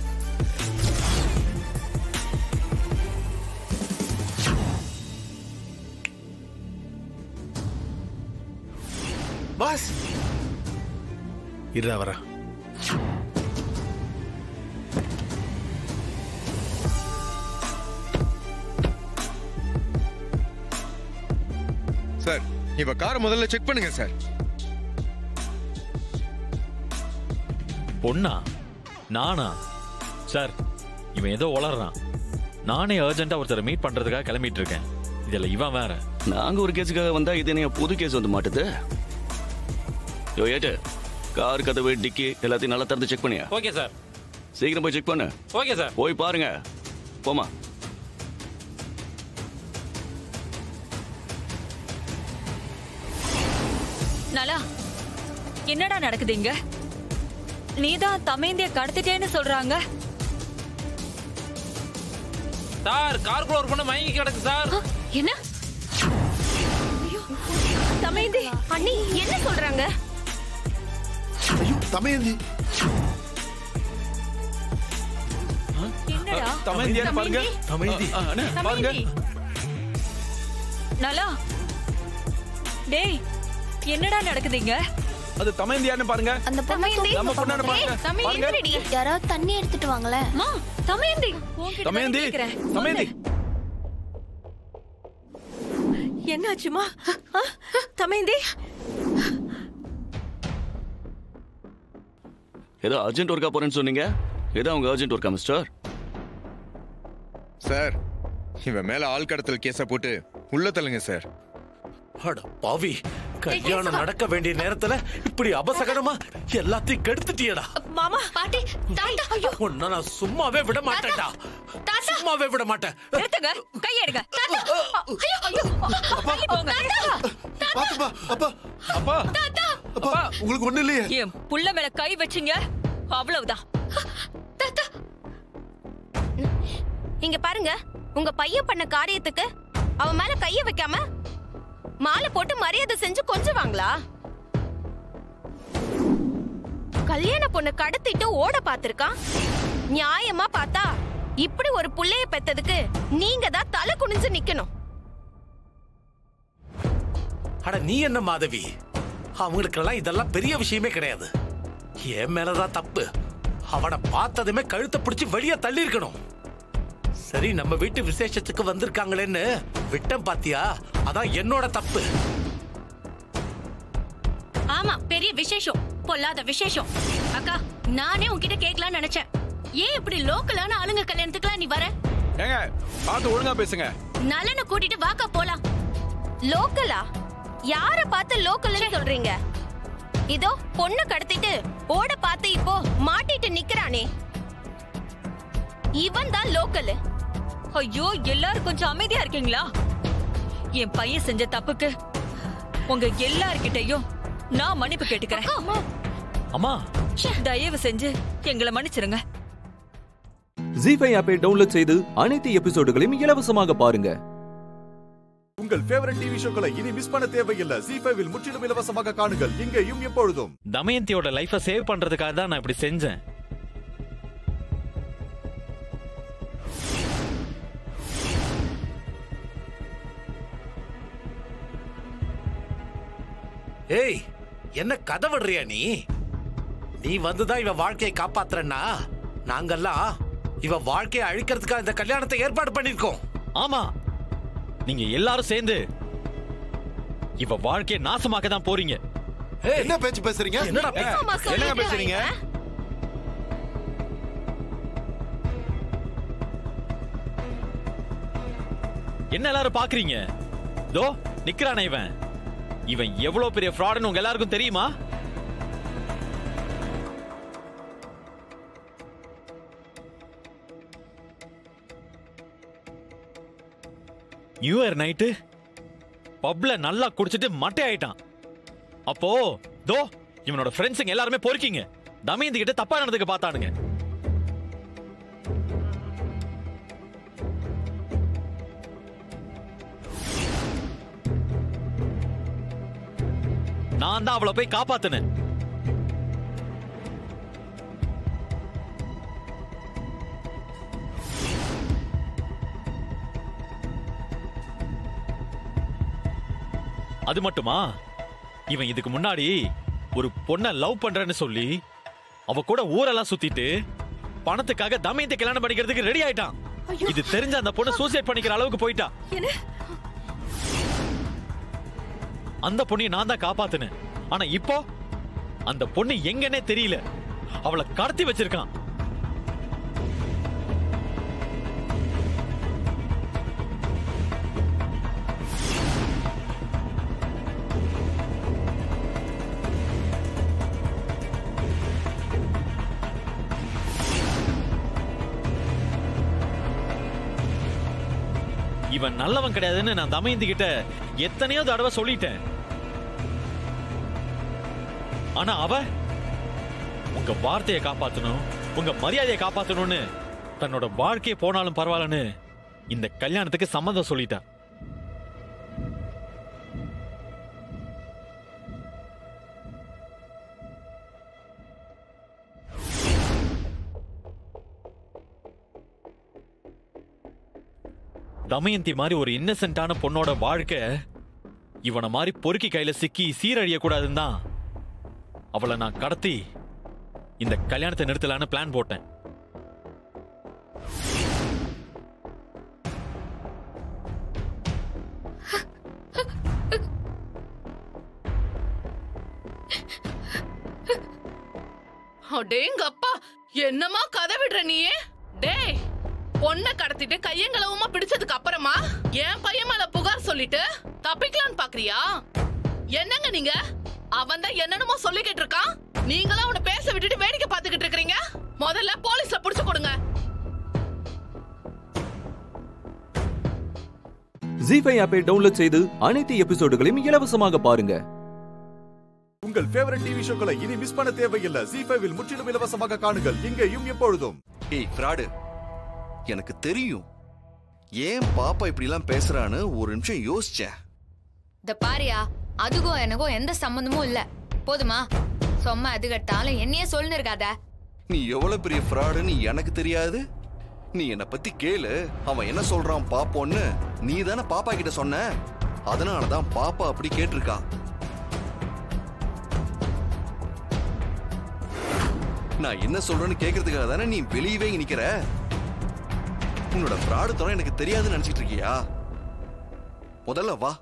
பாஸ் இருடா வரா சார் இவ காரை முதல்ல செக் பண்ணுங்க சார் பொண்ணா நானா சார் இவன் ஏதோ உளறான் நானே அர்ஜென்ட்டா ஒருத்தரை மீட் பண்றதுக்காக கிளம்பிட்டு இருக்கேன் இதுல இவன் வேற நாங்க ஒரு கேஸுக்காக வந்தா இது என்ன புது கேஸ் வந்து மாட்டுது யோ ஏட்டு கார் கதவு டிக்கி எல்லாத்தையும் நல்லா திறந்து செக் பண்ணியா ஓகே சார் சீக்கிரம் போய் செக் பண்ணு ஓகே சார் போய் பாருங்க போமா நலா என்னடா நடக்குது இங்க நீதான் தமேந்திய கடத்திட்டேன்னு சொல்றாங்க சார் காருக்குள்ள ஒரு பொண்ணு மயங்கி கிடக்கு சார் என்ன தமேந்தி அண்ணி என்ன சொல்றாங்க தமயந்தி என்னடா தமேந்தியான்னு பாருங்க தமயந்தி. அ, அண்ணே, பாருங்க நலா டேய் என்னடா நடக்குது இங்க அது தமேந்தியான்னு பாருங்க அந்த தமயந்தி நம்ம பொண்ணான்னு பாருங்க. பாருங்க. யாராவது தண்ணி எடுத்துட்டு வாங்களேன் மா தமயந்தி தமேந்தி தமேந்தி என்னாச்சுமா தமேந்தி ஏதோ அர்ஜென்ட் ஒர்க்கா போறேன்னு சொன்னீங்க ஏதோ அவங்க அர்ஜென்ட் ஒர்க்கா மிஸ்டர் சார் இவன் மேல ஆள் கடத்தல் கேஸ போட்டு உள்ள தள்ளுங்க சார் அட பாவி கல்யாணம் நடக்க வேண்டிய நேரத்துல இப்படி அபசகனமா எல்லாத்தையும் கெடுத்துட்டியடா மாமா பாட்டி தாத்தா ஐயோ உன்னை நான் சும்மாவே விட மாட்டேன்டா சும்மாவே விட மாட்டேன் எடுத்துங்க கை எடுங்க தாத்தா ஐயோ ஐயோ தள்ளி போங்க பாத்துப்பா அப்பா அப்பா அப்பா உங்களுக்கு ஒண்ணு இல்லையே என் புள்ள மேல கை வச்சீங்க அவ்வளவுதான் இங்க பாருங்க உங்க பையன் பண்ண காரியத்துக்கு அவன் மேல கைய வைக்காம மாலை போட்டு மரியாதை செஞ்சு கொஞ்சுவாங்களா கல்யாண பொண்ணு கடத்திட்டு ஓட பாத்திருக்கான் நியாயமா பார்த்தா இப்படி ஒரு புள்ளைய பெத்ததுக்கு நீங்க தான் தலை குனிஞ்சு நிக்கணும் அட நீ என்ன மாதவி அவங்களுக்கெல்லாம் இதெல்லாம் பெரிய விஷயமே கிடையாது என் மேலதான் தப்பு அவனை பார்த்ததுமே கழுத்தை பிடிச்சு வெளியே தள்ளி இருக்கணும் சரி நம்ம வீட்டு விசேஷத்துக்கு வந்திருக்காங்களேன்னு விட்டம் பாத்தியா அதான் என்னோட தப்பு ஆமா பெரிய விசேஷம் பொல்லாத விசேஷம் அக்கா நானே உன்கிட்ட கேட்கலாம்னு நினைச்சேன் ஏன் இப்படி லோக்கலான ஆளுங்க கல்யாணத்துக்குலாம் நீ வர ஏங்க பார்த்து ஒழுங்கா பேசுங்க நலனை கூட்டிட்டு வாக்கா போலாம் லோக்கலா யார பார்த்து லோக்கல்னு சொல்றீங்க இதோ பொண்ணு கடத்திட்டு ஓட பார்த்து இப்போ மாட்டிட்டு நிக்கிறானே இவன் தான் லோக்கல் ஐயோ எல்லாரும் கொஞ்சம் அமைதியா இருக்கீங்களா என் பையன் செஞ்ச தப்புக்கு உங்க எல்லார்கிட்டயும் நான் மன்னிப்பு கேட்டுக்கிறேன் அம்மா தயவு செஞ்சு எங்களை மன்னிச்சிருங்க ஜி ஃபைவ் ஆப்பை டவுன்லோட் செய்து அனைத்து எபிசோடுகளையும் இலவசமாக பாருங்க உங்கள் ஃபேவரட் டிவி ஷோக்களை இனி மிஸ் பண்ண தேவையில்லை ஜி ஃபைவில் முற்றிலும் இலவசமாக காணுங்கள் இங்கேயும் எப்பொழுதும் தமயந்தியோட லைஃபை சேவ் பண்றதுக்காக தான் நான் இப்படி செஞ்சேன் ஏய் என்ன கதை விடுறியா நீ நீ வந்துதான் இவ வாழ்க்கையை காப்பாத்துறன்னா நாங்கெல்லாம் இவ வாழ்க்கையை அழிக்கிறதுக்காக இந்த கல்யாணத்தை ஏற்பாடு பண்ணிருக்கோம் ஆமா நீங்க எல்லாரும் சேர்ந்து இவ வாழ்க்கையை நாசமாக்க தான் போறீங்க என்ன பேச்சு பேசுறீங்க என்னடா ஆமா, என்னங்க சொல்லிட்டு பேசுறீங்க வாங்க. என்ன எல்லாரும் பாக்குறீங்க தோ நிக்கிறானே இவன் இவன் எவ்வளவு பெரிய ஃப்ராடுன்னு உங்க எல்லாருக்கும் தெரியுமா நியூ இயர் நைட்டு பப்ல நல்லா குடிச்சிட்டு மட்டை ஆயிட்டான் அப்போ தோ இவனோட ஃப்ரெண்ட்ஸுங்க எல்லாருமே பொறுக்கிங்க தமயந்தி கிட்ட தப்பா நடந்துக்க பார்த்தானுங்க நான் தான் அவளை போய் காப்பாத்தினேன் அது மட்டுமா இவன் இதுக்கு முன்னாடி ஒரு பொண்ணை லவ் பண்றேன்னு சொல்லி அவ கூட ஊரெல்லாம் சுத்திட்டு பணத்துக்காக தமயத்தை கல்யாணம் பண்ணிக்கிறதுக்கு ரெடி ஆயிட்டான் இது தெரிஞ்ச அந்த பொண்ணு சூசைட் பண்ணிக்கிற அளவுக்கு போயிட்டா அந்த பொண்ணைய நான் தான் காப்பாத்துனேன் ஆனா இப்போ அந்த பொண்ணு எங்கன்னே தெரியல அவளை கடத்தி வச்சிருக்கான் இவன் நல்லவன் கிடையாதுன்னு நான் தமயந்தி கிட்ட எத்தனையோ தடவை சொல்லிட்டேன் ஆனா அவ உங்க வார்த்தையை காப்பாத்தணும் உங்க மரியாதையை காப்பாத்தணும்னு தன்னோட வாழ்க்கையை போனாலும் பரவாயில்லன்னு இந்த கல்யாணத்துக்கு சம்மதம் சொல்லிட்டா தமயந்தி மாதிரி ஒரு இன்னசென்ட்டான பொண்ணோட வாழ்க்கை இவனை மாதிரி பொறுக்கி கையில சிக்கி சீரழிய கூடாதுன்னு தான் அவளை நான் கடத்தி இந்த கல்யாணத்தை நிறுத்தலான்னு பிளான் போட்டேன் அடேங்க அப்பா என்னமா கதை விடுற நீயே டேய் பொண்ணை கடத்திட்டு கையங்களவுமா பிடிச்சதுக்கு அப்புறமா என் பையன் மேல புகார் சொல்லிட்டு தப்பிக்கலாம்னு பாக்குறியா என்னங்க நீங்க அவன் தான் என்னென்னமோ சொல்லிக்கிட்டு இருக்கான் நீங்களும் அவனை பேச விட்டுட்டு வேடிக்கை பார்த்துக்கிட்டு இருக்கீங்க முதல்ல போலீஸ்ல புடிச்சு கொடுங்க ஜி ஃபைவ் ஆப்பை டவுன்லோட் செய்து அனைத்து எபிசோடுகளையும் இலவசமாக பாருங்க உங்கள் ஃபேவரட் டிவி ஷோக்களை இனி மிஸ் பண்ண தேவையில்லை ஜி ஃபைவில் முற்றிலும் இலவசமாக காணுங்கள் இங்கேயும் எப்பொழுதும் ஏய் ஃப்ராடு எனக்கு தெரியும் ஏன் பாப்பா இப்படிலாம் பேசுறான்னு ஒரு நிமிஷம் யோசிச்சேன் இந்த பாரியா அதுக்கும் எனக்கும் எந்த சம்மந்தமும் இல்ல போதுமா சும்மா அது கட்டாலும் என்னையே சொல்லுன்னு இருக்காத நீ எவ்வளவு பெரிய ஃப்ராடுன்னு எனக்கு தெரியாது நீ என்னை பத்தி கேளு அவன் என்ன சொல்றான் பாப்போன்னு நீ தானே பாப்பா கிட்ட சொன்ன அதனால தான் பாப்பா அப்படி கேட்டிருக்கா நான் என்ன சொல்றேன்னு கேக்குறதுக்காக தானே நீ வெளியவே இங்க நிக்கிற உன்னோட ஃப்ராடு தரம் எனக்கு தெரியாதுன்னு நினைச்சிட்டு இருக்கியா முதல்ல வா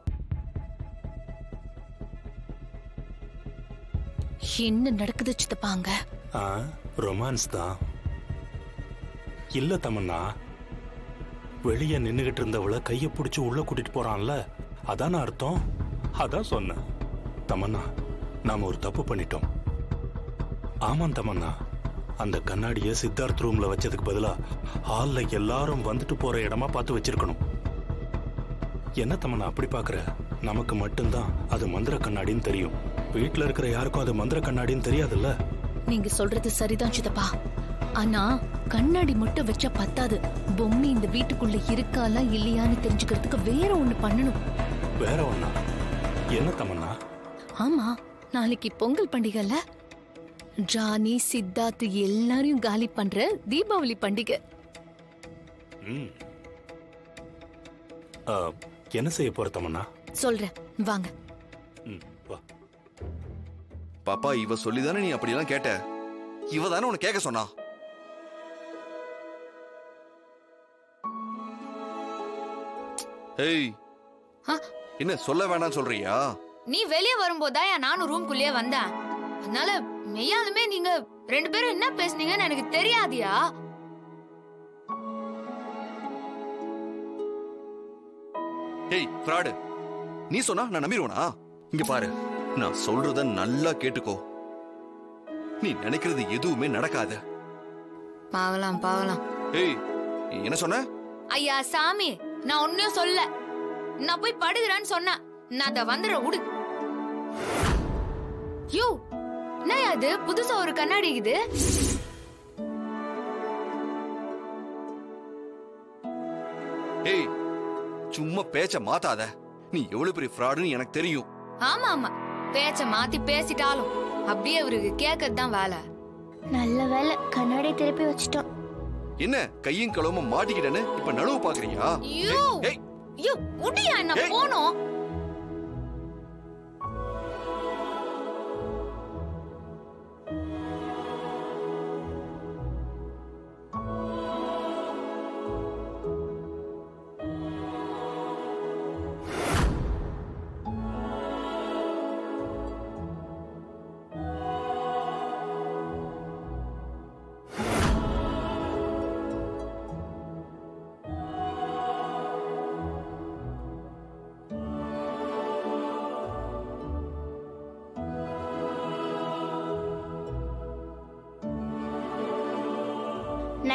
என்ன நடக்குது சித்தப்பாங்க ஆ ரொமான்ஸ் தான் இல்ல தமன்னா வெளியே நின்னுகிட்டு இருந்தவளை கைய பிடிச்சு உள்ள கூட்டிட்டு போறான்ல அதான அர்த்தம் அதான் சொன்னேன் தமன்னா நாம ஒரு தப்பு பண்ணிட்டோம் ஆமாம் தமன்னா அந்த கண்ணாடியை சித்தார்த் ரூம்ல வச்சதுக்கு பதிலா ஹால்ல எல்லாரும் வந்துட்டு போற இடமா பார்த்து வச்சிருக்கணும் என்ன தமன்னா அப்படி பாக்குற நமக்கு மட்டும்தான் அது மந்திர கண்ணாடின்னு தெரியும் வீட்ல இருக்கிற யாருக்கும் அது மந்திர கண்ணாடின்னு தெரியாதுல்ல நீங்க சொல்றது சரிதான் சித்தப்பா ஆனா கண்ணாடி மட்டும் வச்சா பத்தாது பொம்மை இந்த வீட்டுக்குள்ள இருக்காலா இல்லையான்னு தெரிஞ்சுக்கிறதுக்கு வேற ஒண்ணு பண்ணணும் வேற ஒண்ணா என்ன தமன்னா ஆமா நாளைக்கு பொங்கல் பண்டிகைல ஜானி சித்தார்த் எல்லாரையும் காலி பண்ற தீபாவளி பண்டிகை ம். ஆ, என்ன செய்ய போற தமன்னா சொல்றேன் வாங்க ம், வா பாப்பா இவ சொல்லிதானே நீ அப்படியெல்லாம் கேட்ட இவ தானே உன்னை கேட்க சொன்னா ஏய் ஆ? என்ன சொல்ல வேணாம்னு சொல்றியா நீ வெளியே வரும்போதா நானும் ரூம்குள்ளேயே வந்தேன் அதனால மெய்யாலுமே நீங்க ரெண்டு பேரும் என்ன பேசுனீங்கன்னு எனக்கு தெரியாதியா ஏய் ஃப்ராடு நீ சொன்னா நான் நம்பிடுவேனா இங்க பாரு நான் சொல்றத நல்லா கேட்டுக்கோ நீ நினைக்கிறது எதுவுமே நடக்காது பாவலாம் பாவலாம் ஏய் நீ என்ன சொன்ன ஐயா சாமி நான் ஒன்னும் சொல்ல நான் போய் படுகிறேன்னு சொன்னேன் நான் அத வந்துடுற விடு யோ என்னய்யா அது புதுசா ஒரு கண்ணாடி இது ஏய் சும்மா பேச்ச மாத்தாத நீ எவ்வளவு பெரிய ஃப்ராடுன்னு எனக்கு தெரியும் ஆமா ஆமா பேச்ச மாத்தி பேசிட்டாலும் அப்படியே அவருக்கு கேட்கறது தான் வேலை நல்ல வேலை கண்ணாடி திருப்பி வச்சிட்டோம் என்ன கையும் களவுமா மாட்டிக்கிட்டேன்னு இப்ப நழுவு பாக்குறியா ஐயோ ஐயோ முடியா என்ன போனோம்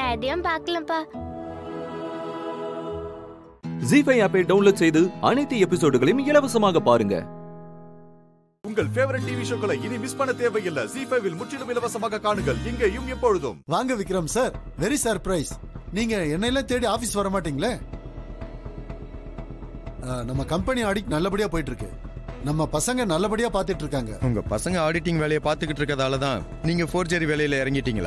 டேடியும் பார்க்கலப்பா ஜி ஃபைவ் ஆப்பை டவுன்லோட் செய்து அனைத்து எபிசோடுகளையும் இலவசமாக பாருங்க உங்கள் ஃபேவரட் டிவி ஷோக்களை இனி மிஸ் பண்ண தேவையில்லை ஜி ஃபைவில் முற்றிலும் இலவசமாக காணுங்கள் இங்கேயும் எப்பொழுதும் வாங்க விக்ரம் சார் வெரி சர்ப்ரைஸ் நீங்க என்னையெல்லாம் தேடி ஆபீஸ் வர மாட்டீங்களே ஆ, நம்ம கம்பெனி ஆடிட் நல்லபடியா போயிட்டு இருக்கு நம்ம பசங்க நல்லபடியா பாத்துட்டு இருக்காங்க உங்க பசங்க ஆடிட்டிங் வேலையை பார்த்துக்கிட்டு இருக்கதால தான் நீங்க ஃபோர்ஜரி வேலையில இறங்கிட்டீங்களா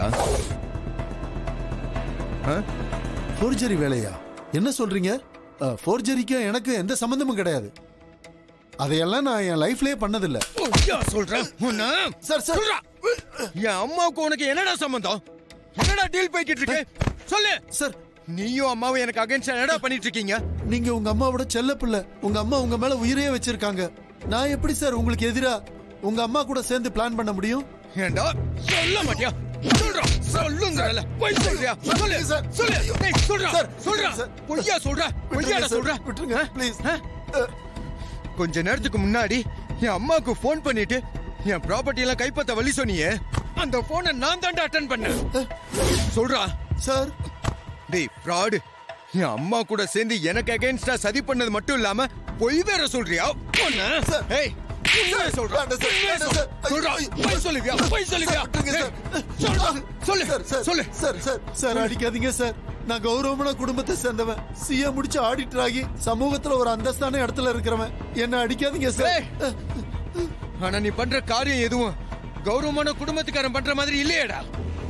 ஃபோர்ஜரி வேலையா என்ன சொல்றீங்க ஃபோர்ஜரிக்கு எனக்கு எந்த சம்பந்தமும் கிடையாது அதையெல்லாம் நான் என் லைஃப்லயே பண்ணதில்ல சொல்றேன் சார் சார் என் அம்மாவுக்கு உனக்கு என்னடா சம்பந்தம் என்னடா டீல் போய்கிட்டு இருக்கு சொல்லு சார் நீயும் அம்மாவும் எனக்கு அகைன்ஸ்ட் என்னடா பண்ணிட்டு இருக்கீங்க நீங்க உங்க அம்மாவோட செல்ல பிள்ளை உங்க அம்மா உங்க மேல உயிரையே வச்சிருக்காங்க நான் எப்படி சார் உங்களுக்கு எதிரா உங்க அம்மா கூட சேர்ந்து பிளான் பண்ண முடியும் ஏண்டா சொல்ல மாட்டியா சொல்றா சொல்லுங்கறல போய் சொல்றியா சொல்லு சொல்லு டேய் சொல்றா சொல்றா பொய்யா சொல்றா பொய்யாடா சொல்றா விட்டுருங்க ப்ளீஸ் கொஞ்ச நேரத்துக்கு முன்னாடி என் அம்மாவுக்கு ஃபோன் பண்ணிட்டு என் ப்ராப்பர்ட்டி எல்லாம் கைப்பத்த வழி சொன்னியே அந்த போனை நான் தான்டா அட்டன் பண்ணேன் சொல்றா சார் டேய் ஃப்ராடு என் அம்மா கூட சேர்ந்து எனக்கு அகைன்ஸ்டா சதி பண்ணது மட்டும் இல்லாம பொய் வேற சொல்றியா பொண்ணு ஏய் உண்மையை சொல்றா. உண்மையை சொல். சொல்றா. பொய் சொல்லுவியா? பொய் சொல்லுவியா? ஏய், சொல்றா. சொல்லு. சொல்லு. சார் சார் சார் அடிக்காதீங்க சார் நான் கௌரவமான குடும்பத்தை சேர்ந்தவன் சிஏ முடிச்சு ஆடிட்டர் ஆகி சமூகத்துல ஒரு அந்தஸ்தான இடத்துல இருக்கிறவன் என்ன அடிக்காதீங்க சார் ஆனா நீ பண்ற காரியம் எதுவும் கௌரவமான குடும்பத்துக்காரன் பண்ற மாதிரி இல்லையேடா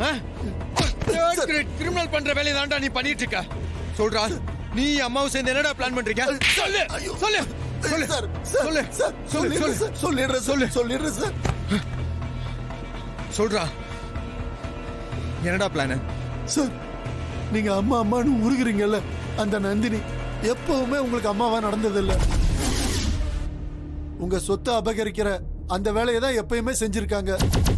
கிரிமினல் பண்ற வேலையை தான்டா நீ பண்ணிட்டு இருக்க சொல்றா நீ அம்மாவும் சேர்ந்து என்னடா பிளான் பண்றீங்க சொல்லு சொல்லு சொல்லு சார் சொல்லு சார் சொல்லு சொல்லிடுறேன் சார் சொல்லிடுறேன் சொல்லு சொல்லிடுறேன் சார் சொல்றா என்னடா பிளான் சார் நீங்க அம்மா அம்மான்னு உருகுறீங்கல்ல அந்த நந்தினி எப்பவுமே உங்களுக்கு அம்மாவா நடந்ததில்ல உங்க சொத்தை அபகரிக்கிற அந்த வேலையை தான் எப்பயுமே செஞ்சிருக்காங்க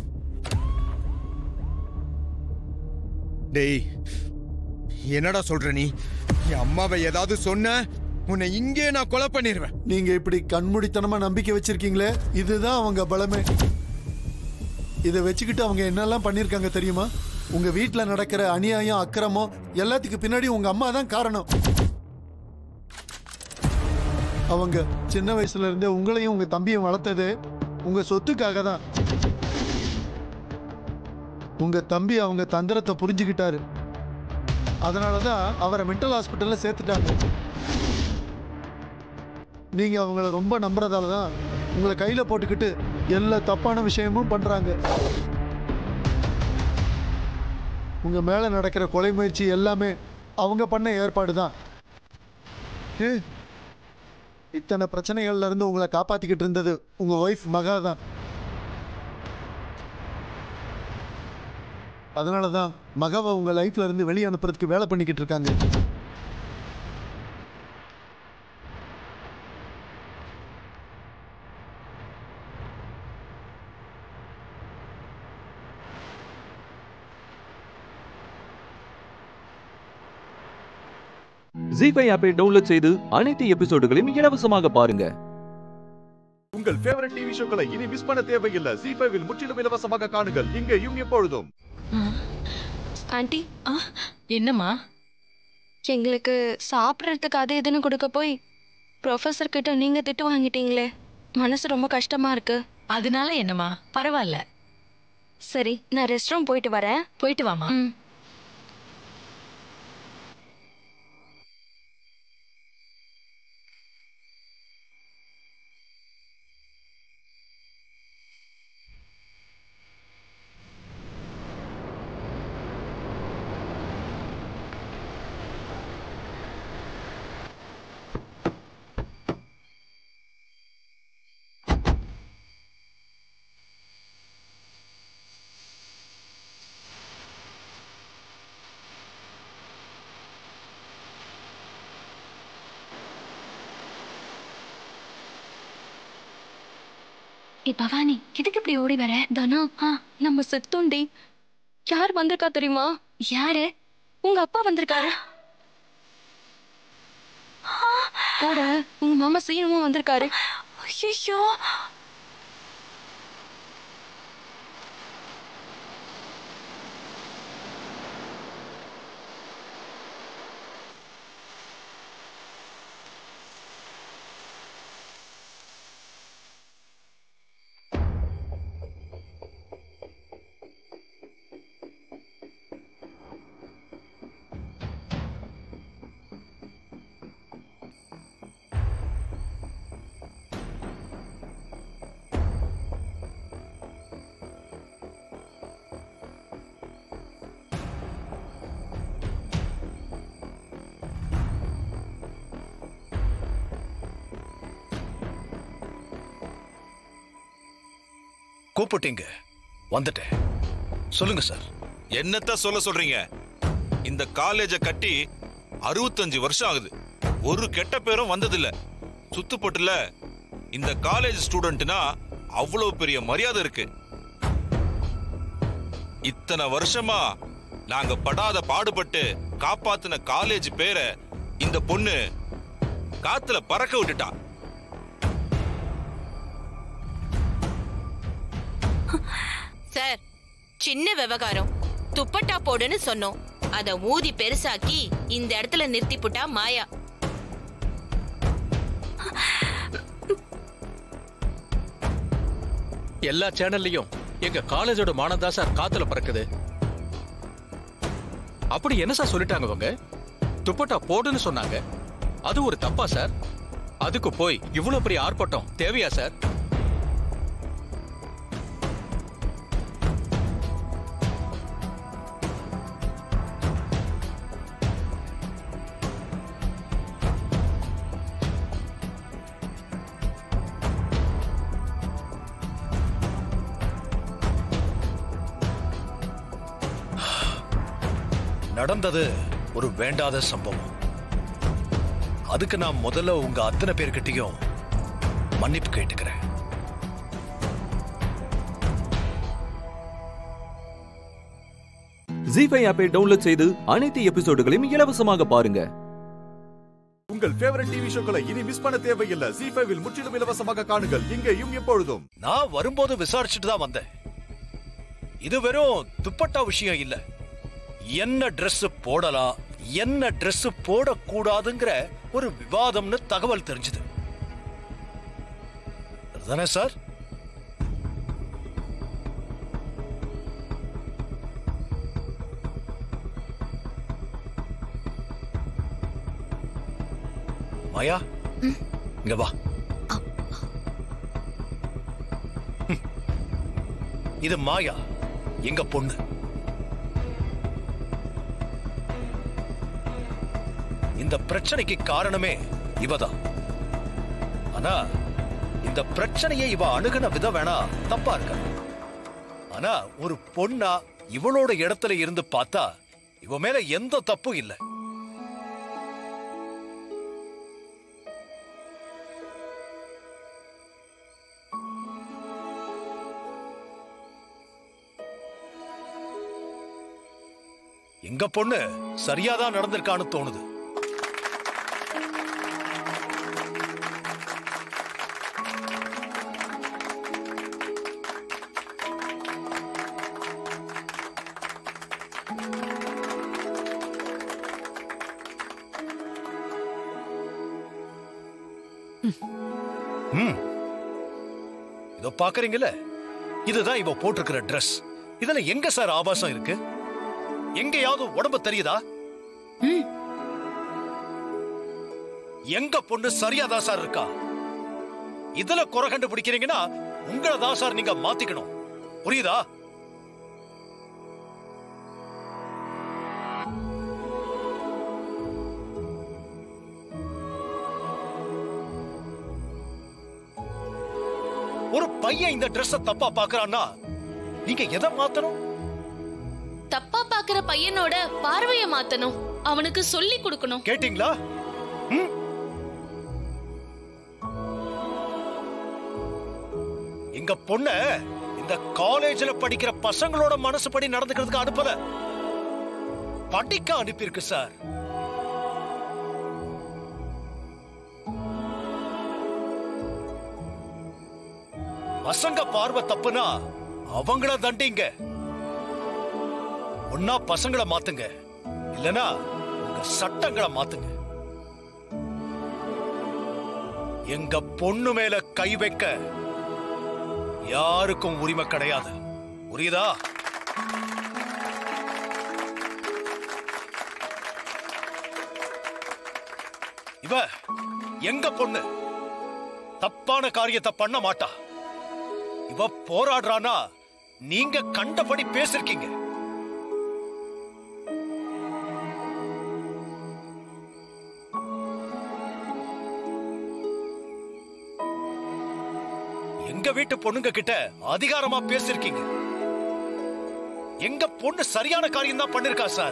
டேய் என்னடா சொல்ற நீ என் அம்மாவை ஏதாவது சொன்ன உன்னை இங்கே நான் கொலை பண்ணிடுவேன் நீங்க இப்படி கண்மூடித்தனமா நம்பிக்கை வச்சிருக்கீங்களே இதுதான் அவங்க பலமே இதை வச்சுக்கிட்டு அவங்க என்னெல்லாம் பண்ணிருக்காங்க தெரியுமா உங்க வீட்ல நடக்கிற அநியாயம் அக்கிரமம் எல்லாத்துக்கு பின்னாடி உங்க அம்மா தான் காரணம் அவங்க சின்ன வயசுல இருந்தே உங்களையும் உங்க தம்பியும் வளர்த்தது உங்க சொத்துக்காக தான் உங்க தம்பி அவங்க தந்திரத்தை புரிஞ்சுக்கிட்டாரு அதனாலதான் அவரை மென்டல் ஹாஸ்பிட்டல்ல சேர்த்துட்டாங்க நீங்க அவங்கள ரொம்ப நம்புறதால தான் உங்களை கையில போட்டுக்கிட்டு எல்லா தப்பான விஷயமும் பண்றாங்க உங்க மேல நடக்கிற கொலை முயற்சி எல்லாமே அவங்க பண்ண ஏற்பாடு தான் இத்தனை பிரச்சனைகள்ல இருந்து உங்களை காப்பாத்திக்கிட்டு இருந்தது உங்க ஒய்ஃப் மகா தான் அதனால தான் மகாவை உங்க லைஃப்ல இருந்து வெளியே அனுப்புறதுக்கு வேலை பண்ணிக்கிட்டு இருக்காங்க ஜி ஃபைவ் ஆப்பை டவுன்லோட் செய்து அனைத்து எபிசோடுகளையும் இலவசமாக பாருங்க உங்கள் ஃபேவரட் டிவி ஷோக்களை இனி மிஸ் பண்ண தேவையில்லை ஜி ஃபைவில் முற்றிலும் இலவசமாக காணுங்கள் இங்கேயும் எப்பொழுதும் ஆண்டி என்னம்மா எங்களுக்கு சாப்பிட்றதுக்கு அது இதுன்னு கொடுக்க போய் ப்ரொஃபஸர் கிட்ட நீங்க திட்டு வாங்கிட்டீங்களே மனசு ரொம்ப கஷ்டமா இருக்கு அதனால என்னம்மா பரவாயில்ல சரி நான் ரெஸ்ட் ரூம் போயிட்டு வரேன் போயிட்டு வாமா ம் ஏ பவானி எதுக்கு இப்படி ஓடி வர தனா ஆ நம்ம செத்தோண்டி யார் வந்திருக்கா தெரியுமா யாரு உங்க அப்பா வந்திருக்காரு கூட உங்க மாமா சீனமும் வந்திருக்காரு ஐயோ கூப்பிட்டீங்க வந்துட்டேன் சொல்லுங்க சார் என்னத்த சொல்ல சொல்றீங்க இந்த காலேஜ கட்டி அறுபத்தஞ்சு வருஷம் ஆகுது ஒரு கெட்ட பேரும் வந்ததில்ல சுத்துப்பட்டுல இந்த காலேஜ் ஸ்டூடெண்ட்னா அவ்வளவு பெரிய மரியாதை இருக்கு இத்தனை வருஷமா நாங்க படாத பாடுபட்டு காப்பாத்தின காலேஜ் பேரை இந்த பொண்ணு காத்துல பறக்க விட்டுட்டா சார் சின்ன விவகாரம் துப்பட்டா போடுன்னு சொன்னோம் அத ஊதி பெருசாக்கி இந்த இடத்துல நிறுத்தி புட்டா மாயா எல்லா சேனல்லையும் எங்க காலேஜோட மானம் தான் சார் காத்துல பறக்குது அப்படி என்ன சார் சொல்லிட்டாங்க அவங்க துப்பட்டா போடுன்னு சொன்னாங்க அது ஒரு தப்பா சார் அதுக்கு போய் இவ்வளவு பெரிய ஆர்ப்பாட்டம் தேவையா சார் நடந்தது ஒரு வேண்டாத சம்பவம் அதுக்கு நான் முதல்ல உங்க அத்தனை பேர்கிட்டயும் மன்னிப்பு கேட்டுக்கிறேன் ஜி ஃபைவ் ஆப்பை டவுன்லோட் செய்து அனைத்து எபிசோடுகளையும் இலவசமாக பாருங்க உங்கள் ஃபேவரட் டிவி ஷோக்களை இனி மிஸ் பண்ண தேவையில்லை ஜி ஃபைவில் முற்றிலும் இலவசமாக காணுங்கள் இங்கேயும் எப்பொழுதும் நான் வரும்போது விசாரிச்சுட்டு தான் வந்தேன் இது வெறும் துப்பட்டா விஷயம் இல்ல என்ன Dress போடலாம் என்ன Dress போடக்கூடாதுங்கிற ஒரு விவாதம்னு தகவல் தெரிஞ்சது தானே சார் மாயா இங்க வா ம். இது மாயா எங்க பொண்ணு இந்த பிரச்சனைக்கு காரணமே இவதான் ஆனா இந்த பிரச்சனையை இவ அணுகுன விதம் வேணா தப்பா இருக்க ஆனா ஒரு பொண்ணா இவளோட இடத்துல இருந்து பார்த்தா இவ மேல எந்த தப்பும் இல்லை எங்க பொண்ணு சரியாதான் நடந்திருக்கான்னு தோணுது ம். இதோ பாக்குறீங்கல்ல இதுதான் இவ போட்டிருக்கிற Dress இதுல எங்க சார் ஆபாசம் இருக்கு எங்கேயாவது உடம்பு தெரியுதா எங்க பொண்ணு சரியாதான் சார் இருக்கா இதுல குறை கண்டுபிடிக்கிறீங்கன்னா உங்களை தான் சார் நீங்க மாத்திக்கணும் புரியுதா ஒரு பையன் இந்த Dress தப்பா பாக்குறான்னா நீங்க எதை மாத்தணும் தப்பா பாக்குற பையனோட பார்வைய மாத்தணும் அவனுக்கு சொல்லி கொடுக்கணும் கேட்டீங்களா ம்? எங்க பொண்ண இந்த காலேஜ்ல படிக்கிற பசங்களோட மனசுப்படி நடந்துக்கிறதுக்கு அனுப்பல படிக்க அனுப்பியிருக்கு சார் பசங்க பார்வை தப்புனா அவங்கள தண்டிங்க ஒன்னா பசங்கள மாத்துங்க இல்லனா உங்க சட்டங்களை மாத்துங்க எங்க பொண்ணு மேல கை வைக்க யாருக்கும் உரிமை கிடையாது புரியுதா இவ எங்க பொண்ணு தப்பான காரியத்தை பண்ண மாட்டா இவ போராடுறானா நீங்க கண்டபடி பேசிருக்கீங்க எங்க வீட்டு பொண்ணுங்க கிட்ட அதிகாரமா பேசிருக்கீங்க எங்க பொண்ணு சரியான காரியம் தான் பண்ணிருக்கா சார்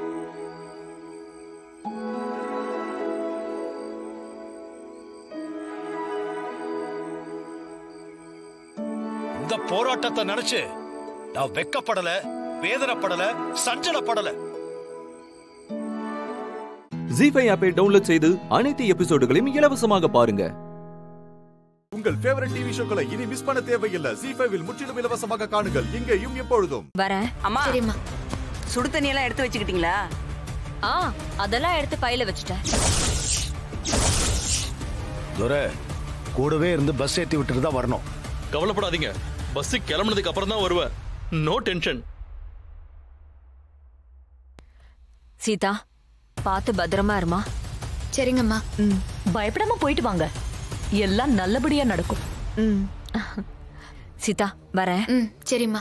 இந்த போராட்டத்தை நினைச்சு நான் வெக்கப்படல வேதனைப்படல சஞ்சலப்படல ஜி ஃபைவ் ஆப்பை டவுன்லோட் செய்து அனைத்து எபிசோடுகளையும் இலவசமாக பாருங்க உங்கள் ஃபேவரட் டிவி ஷோக்களை இனி மிஸ் பண்ண தேவையில்லை ஜி ஃபைவில் முற்றிலும் இலவசமாக காணுங்கள் இங்கேயும் எப்பொழுதும் வரேன் அம்மா சரிம்மா சுடு தண்ணி எல்லாம் எடுத்து வச்சுக்கிட்டீங்களா ஆ அதெல்லாம் எடுத்து பையில வச்சுட்டேன் துரை கூடவே இருந்து பஸ் ஏத்தி விட்டுட்டு தான் வரணும் கவலைப்படாதீங்க பஸ் கிளம்புனதுக்கு அப்புறம் தான் வருவேன் நோ டென்ஷன் சீதா பார்த்து பத்திரமா இருமா சரிங்கம்மா ம் பயப்படாம போயிட்டு வாங்க எல்லாம் நல்லபடியா நடக்கும் ம் சீதா வரேன் ம் சரிம்மா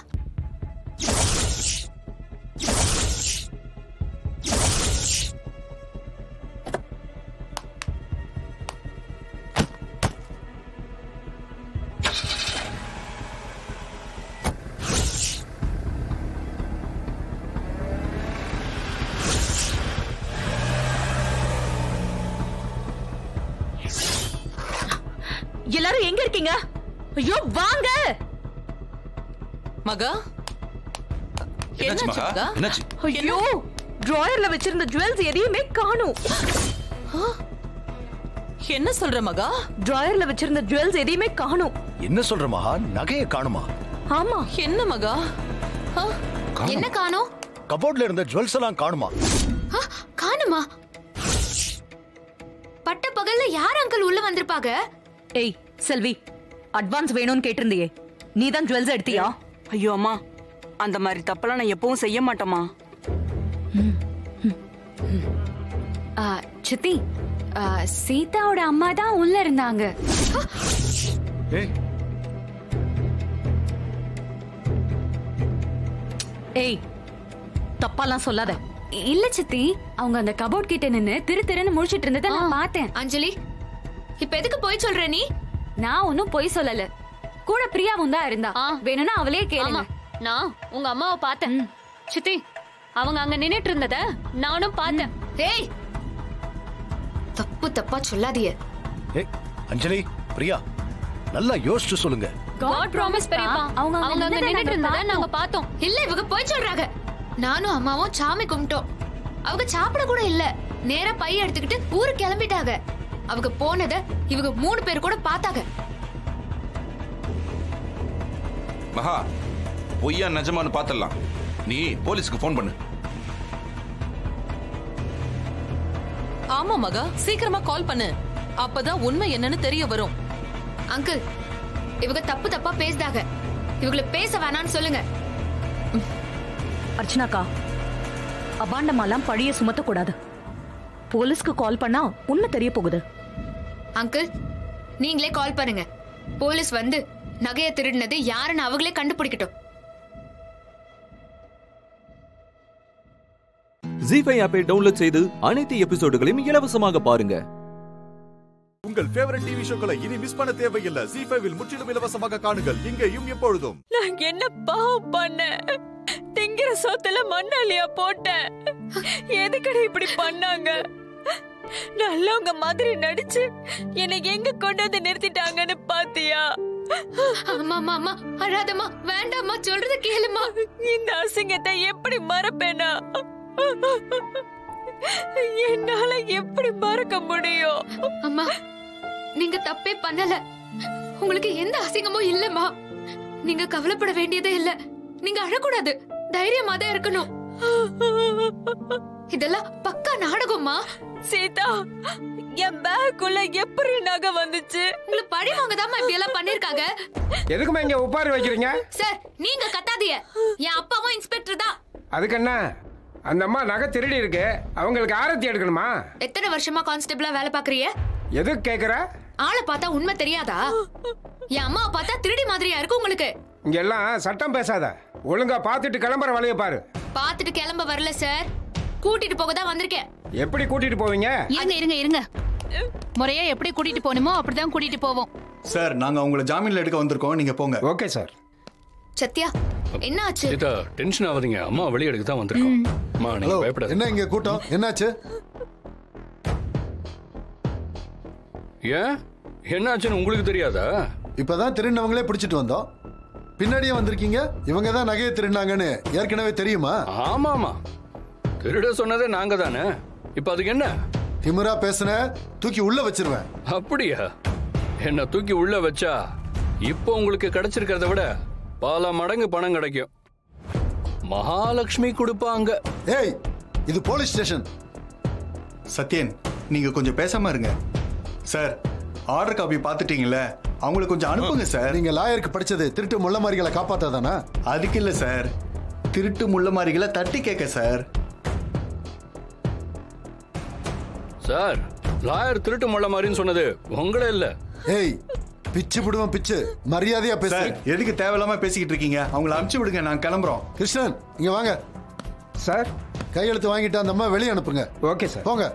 எல்லாரும் எங்க இருக்கீங்க ஐயோ வாங்க மகா என்னாச்சு என்னாச்சு மகா? மகா? என்னாச்சு? ஐயோ டிராயர்ல வச்சிருந்த ஜுவல்ஸ் எதையுமே காணும் என்ன சொல்ற மகா டிராயர்ல வச்சிருந்த ஜுவல்ஸ் எதையுமே காணும் என்ன சொல்ற மகா நகையை காணுமா ஆமா என்ன மகா என்ன காணோம் கபோர்ட்ல இருந்த ஜுவல்ஸ் எல்லாம் காணுமா ஆ, காணுமா பட்ட பகல்ல யார் அங்கிள் உள்ள வந்திருப்பாங்க ஏய் செல்வி அட்வான்ஸ் வேணும்னு கேட்டிருந்தியே நீ தான் ஜுவல்ஸ் எடுத்தியா ஐயோ அம்மா அந்த மாதிரி தப்பெல்லாம் நான் எப்பவும் செய்ய மாட்டேம்மா ஆ, சித்தி ஆ, சீதாவோட அம்மா தான் உள்ள இருந்தாங்க ஏய் தப்பாலாம் சொல்லாத இல்ல சித்தி அவங்க அந்த கபோர்ட் கிட்ட நின்னு திரு திருன்னு முழிச்சிட்டு இருந்ததை நான் பார்த்தேன் அஞ்சலி இப்ப எதுக்கு போய் சொல்ற நீ நான் ஒன்னும் பொய் சொல்லல கூட பிரியாவும் தான் இருந்தா வேணும்னா அவளே கேளுங்க நான் உங்க அம்மாவை பார்த்தேன் சித்தி அவங்க அங்க நின்னுட்டு இருந்தத நானும் பார்த்தேன் ஏய் தப்பு தப்பா சொல்லாதீங்க ஏய் அஞ்சலி பிரியா நல்லா யோசிச்சு சொல்லுங்க காட் ப்ராமிஸ் பெரியப்பா அவங்க அவங்க அங்க நின்னுட்டு இருந்தத நாங்க பார்த்தோம் இல்ல இவங்க போய் சொல்றாங்க நானும் அம்மாவும் சாமி கும்பிட்டோம் அவங்க சாப்பிட கூட இல்ல நேரா பைய எடுத்துக்கிட்டு ஊருக்கு கிளம்பிட்டாங்க அவங்க போனத இவங்க மூணு பேர் கூட பார்த்தாங்க மகா பொய்யா நிஜமான்னு பாத்திரலாம் நீ போலீஸ்க்கு ஃபோன் பண்ணு ஆமா மகா சீக்கிரமா கால் பண்ணு அப்பதான் உண்மை என்னன்னு தெரிய வரும் அங்கிள் இவங்க தப்பு தப்பா பேசுதாங்க இவங்கள பேச வேணாம்னு சொல்லுங்க அர்ச்சனாக்கா அபாண்டமாலாம் பழிய சுமத்த கூடாது போலீஸ்க்கு கால் பண்ணா உண்மை தெரிய போகுது அங்கிள் நீங்களே கால் பண்ணுங்க போலீஸ் வந்து நகைய திருடினது யாருன்னு அவங்களே கண்டுபிடிக்கட்டும் ஜி ஃபைவ் ஆப்பை டவுன்லோட் செய்து அனைத்து எபிசோடுகளையும் இலவசமாக பாருங்க உங்கள் ஃபேவரட் டிவி ஷோக்களை இனி மிஸ் பண்ண தேவையில்லை ஜி ஃபைவில் முற்றிலும் இலவசமாக காணுங்கள் இங்கேயும் எப்பொழுதும் நான் என்ன பாவம் பண்ணேன் திங்கிற சொத்துல மண்ணாலியா போட்டேன் எதுக்கடி இப்படி பண்ணாங்க நல்லவங்க மாதிரி நடிச்சு என்னை எங்க கொண்டு வந்து நிறுத்திட்டாங்கன்னு பாத்தியா அம்மா அம்மா அம்மா அழாதம்மா வேண்டாம்மா சொல்றத கேளுமா இந்த அசிங்கத்தை எப்படி மறப்பேனா என்னால எப்படி மறக்க முடியும் அம்மா நீங்க தப்பே பண்ணல உங்களுக்கு எந்த அசிங்கமும் இல்லம்மா நீங்க கவலைப்பட வேண்டியதே இல்ல நீங்க அழக்கூடாது தைரியமா தான் இருக்கணும் இதெல்லாம் பக்கா நாடகம்மா சீதா என் பேக்குள்ள எப்படி நகை வந்துச்சு உங்களை பழி வாங்கதாம்மா இப்படி எல்லாம் பண்ணிருக்காங்க எதுக்குமா இங்க உட்கார வைக்கிறீங்க சார் நீங்க கத்தாதீங்க என் அப்பாவும் இன்ஸ்பெக்டர் தான் அதுக்கு என்ன அந்த அம்மா நகை திருடி இருக்கு அவங்களுக்கு ஆரத்தி எடுக்கணுமா எத்தனை வருஷமா கான்ஸ்டபிளா வேலை பாக்குறீங்க எதுக்கு கேக்குற ஆளை பார்த்தா உண்மை தெரியாதா என் அம்மாவை பார்த்தா திருடி மாதிரியா இருக்கு உங்களுக்கு இங்க எல்லாம் சட்டம் பேசாத ஒழுங்கா பார்த்துட்டு கிளம்புற வழிய பாரு பார்த்துட்டு கிளம்ப வரல சார் கூட்டிட்டு போக தான் வந்திருக்கேன் எப்படி கூட்டிட்டு போவீங்க இருங்க இருங்க இருங்க முறையா எப்படி கூட்டிட்டு போகணுமோ அப்படிதான் கூட்டிட்டு போவோம் சார் நாங்க உங்களை ஜாமீன்ல எடுக்க வந்திருக்கோம் நீங்க போங்க ஓகே சார் சத்யா என்ன ஆச்சு சீதா டென்ஷன் ஆகாதீங்க அம்மா வெளியே எடுக்க தான் வந்திருக்கோம் அம்மா நீங்க பயப்படாத என்ன இங்க கூட்டம் என்னாச்சு ஏன் என்னாச்சுன்னு உங்களுக்கு தெரியாதா இப்பதான் திருடினவங்களே பிடிச்சிட்டு வந்தோம் பின்னாடியே வந்திருக்கீங்க இவங்க தான் நகையை திருடினாங்கன்னு ஏற்கனவே தெரியுமா ஆமா ஆமா திருட சொன்னதே நாங்க தானே இப்ப அதுக்கு என்ன திமிரா பேசுன தூக்கி உள்ள வச்சிருவேன் அப்படியா என்ன தூக்கி உள்ள வச்சா இப்போ உங்களுக்கு கிடைச்சிருக்கிறத விட பல மடங்கு பணம் கிடைக்கும் மகாலட்சுமி கொடுப்பாங்க ஏய் இது போலீஸ் ஸ்டேஷன் சத்யன் நீங்க கொஞ்சம் பேசாம இருங்க சார் ஆர்டர் காப்பி பார்த்துட்டீங்கல்ல அவங்களுக்கு கொஞ்சம் அனுப்புங்க சார் நீங்க லாயருக்கு படிச்சது திருட்டு முள்ள மாதிரிகளை காப்பாத்தாதானா அதுக்கு இல்ல சார் திருட்டு முள்ள மாதிரிகளை தட்டி கேட்க சார் சார் லாயர் திருட்டு முள்ள மாதிரின்னு சொன்னது உங்களே இல்ல ஏய் பிச்சு விடுவேன் பிச்சு மரியாதையா பேசு சார் எதுக்கு தேவையில்லாம பேசிக்கிட்டு இருக்கீங்க அவங்கள அனுப்பிச்சு விடுங்க நாங்க கிளம்புறோம் கிருஷ்ணன் இங்க வாங்க சார் கையெழுத்து வாங்கிட்டு அந்த அம்மா வெளியே அனுப்புங்க ஓகே சார் போங்க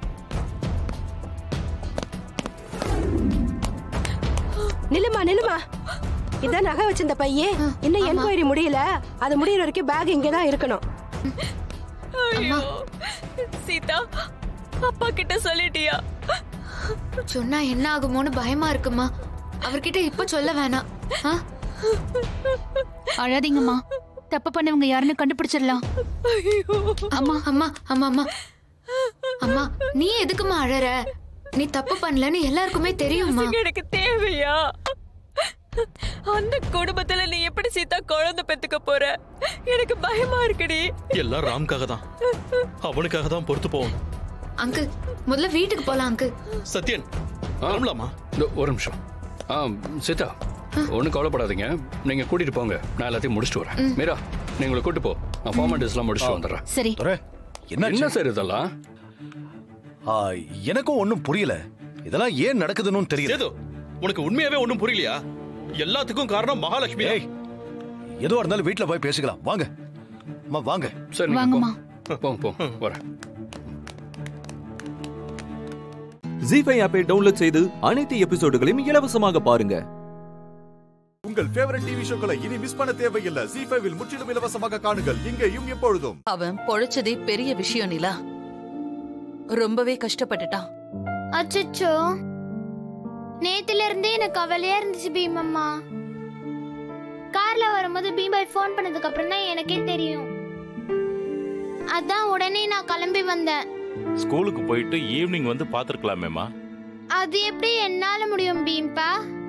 நில்லுமா நில்லுமா இதான் நகை வச்சிருந்த பையன் இன்னும் என்கொயரி முடியல அது முடியிற வரைக்கும் பேக் இங்கே தான் இருக்கணும் ஐயோ சீதா அப்பா கிட்ட சொல்லிட்டியா சொன்னா என்ன ஆகுமோன்னு பயமா இருக்குமா அவர்கிட்ட இப்ப சொல்ல வேணாம் ஆ? அழாதீங்கம்மா தப்பு பண்ணவங்க யாருன்னு கண்டுபிடிச்சிடலாம் அம்மா அம்மா அம்மா அம்மா அம்மா நீ எதுக்குமா அழற நீ தப்பு பண்ணலன்னு எல்லாருக்குமே தெரியுமா யோசிக்க எனக்கு தேவையா அந்த குடும்பத்துல நீ எப்படி சீதா குழந்தை பெத்துக்க போற எனக்கு பயமா இருக்குடி எல்லாம் ராம்காக தான் அவனுக்காக தான் பொறுத்து போவோம் அங்கிள் முதல்ல வீட்டுக்கு போலாம் அங்கிள் சத்யன் கிளம்பலாமா இதோ ஒரு நிமிஷம் ஆ சீதா ஒன்றும் கவலைப்படாதீங்க நீங்க கூட்டிட்டு போங்க நான் எல்லாத்தையும் முடிச்சுட்டு வரேன் ம். மீரா நீ உங்களை கூட்டு போ நான் ஃபார்மாலிட்டிஸ் எல்லாம் முடிச்சுட்டு வந்துடுறேன் சரி என்ன என்ன சார் இதெல்லாம் ஆ, எனக்கும் ஒன்றும் புரியல இதெல்லாம் ஏன் நடக்குதுன்னு தெரியல சேது உனக்கு உண்மையாவே ஒண்ணும் புரியலையா எல்லாத்துக்கும் காரணம் மகாலட்சுமி எதுவா இருந்தாலும் வீட்ல போய் பேசிக்கலாம் வாங்க அம்மா வாங்க சரி நீங்க வாங்கம்மா. போங்க போங்க வரேன் ஜிஃபை ஆப்பை டவுன்லோட் செய்து அனைத்து எபிசோடுகளையும் இலவசமாக பாருங்க உங்கள் ஃபேவரட் டிவி ஷோக்களை இனி மிஸ் பண்ண தேவையில்லை ஜி ஃபைவில் முற்றிலும் இலவசமாக காணுங்கள் இங்கேயும் எப்பொழுதும் அவன் பொழைச்சதே பெரிய விஷயம் நிலா ரொம்பவே கஷ்டப்பட்டுட்டான் அச்சச்சோ நேத்துல இருந்தே எனக்கு கவலையா இருந்துச்சு பீமம்மா கார்ல வரும்போது பீம்பாய் ஃபோன் பண்ணதுக்கு அப்புறம் தான் எனக்கே தெரியும் அதான் உடனே நான் கிளம்பி வந்தேன் ஸ்கூலுக்கு போயிட்டு ஈவினிங் வந்து பாத்துருக்கலாமேமா அது எப்படி என்னால முடியும் பீம்பா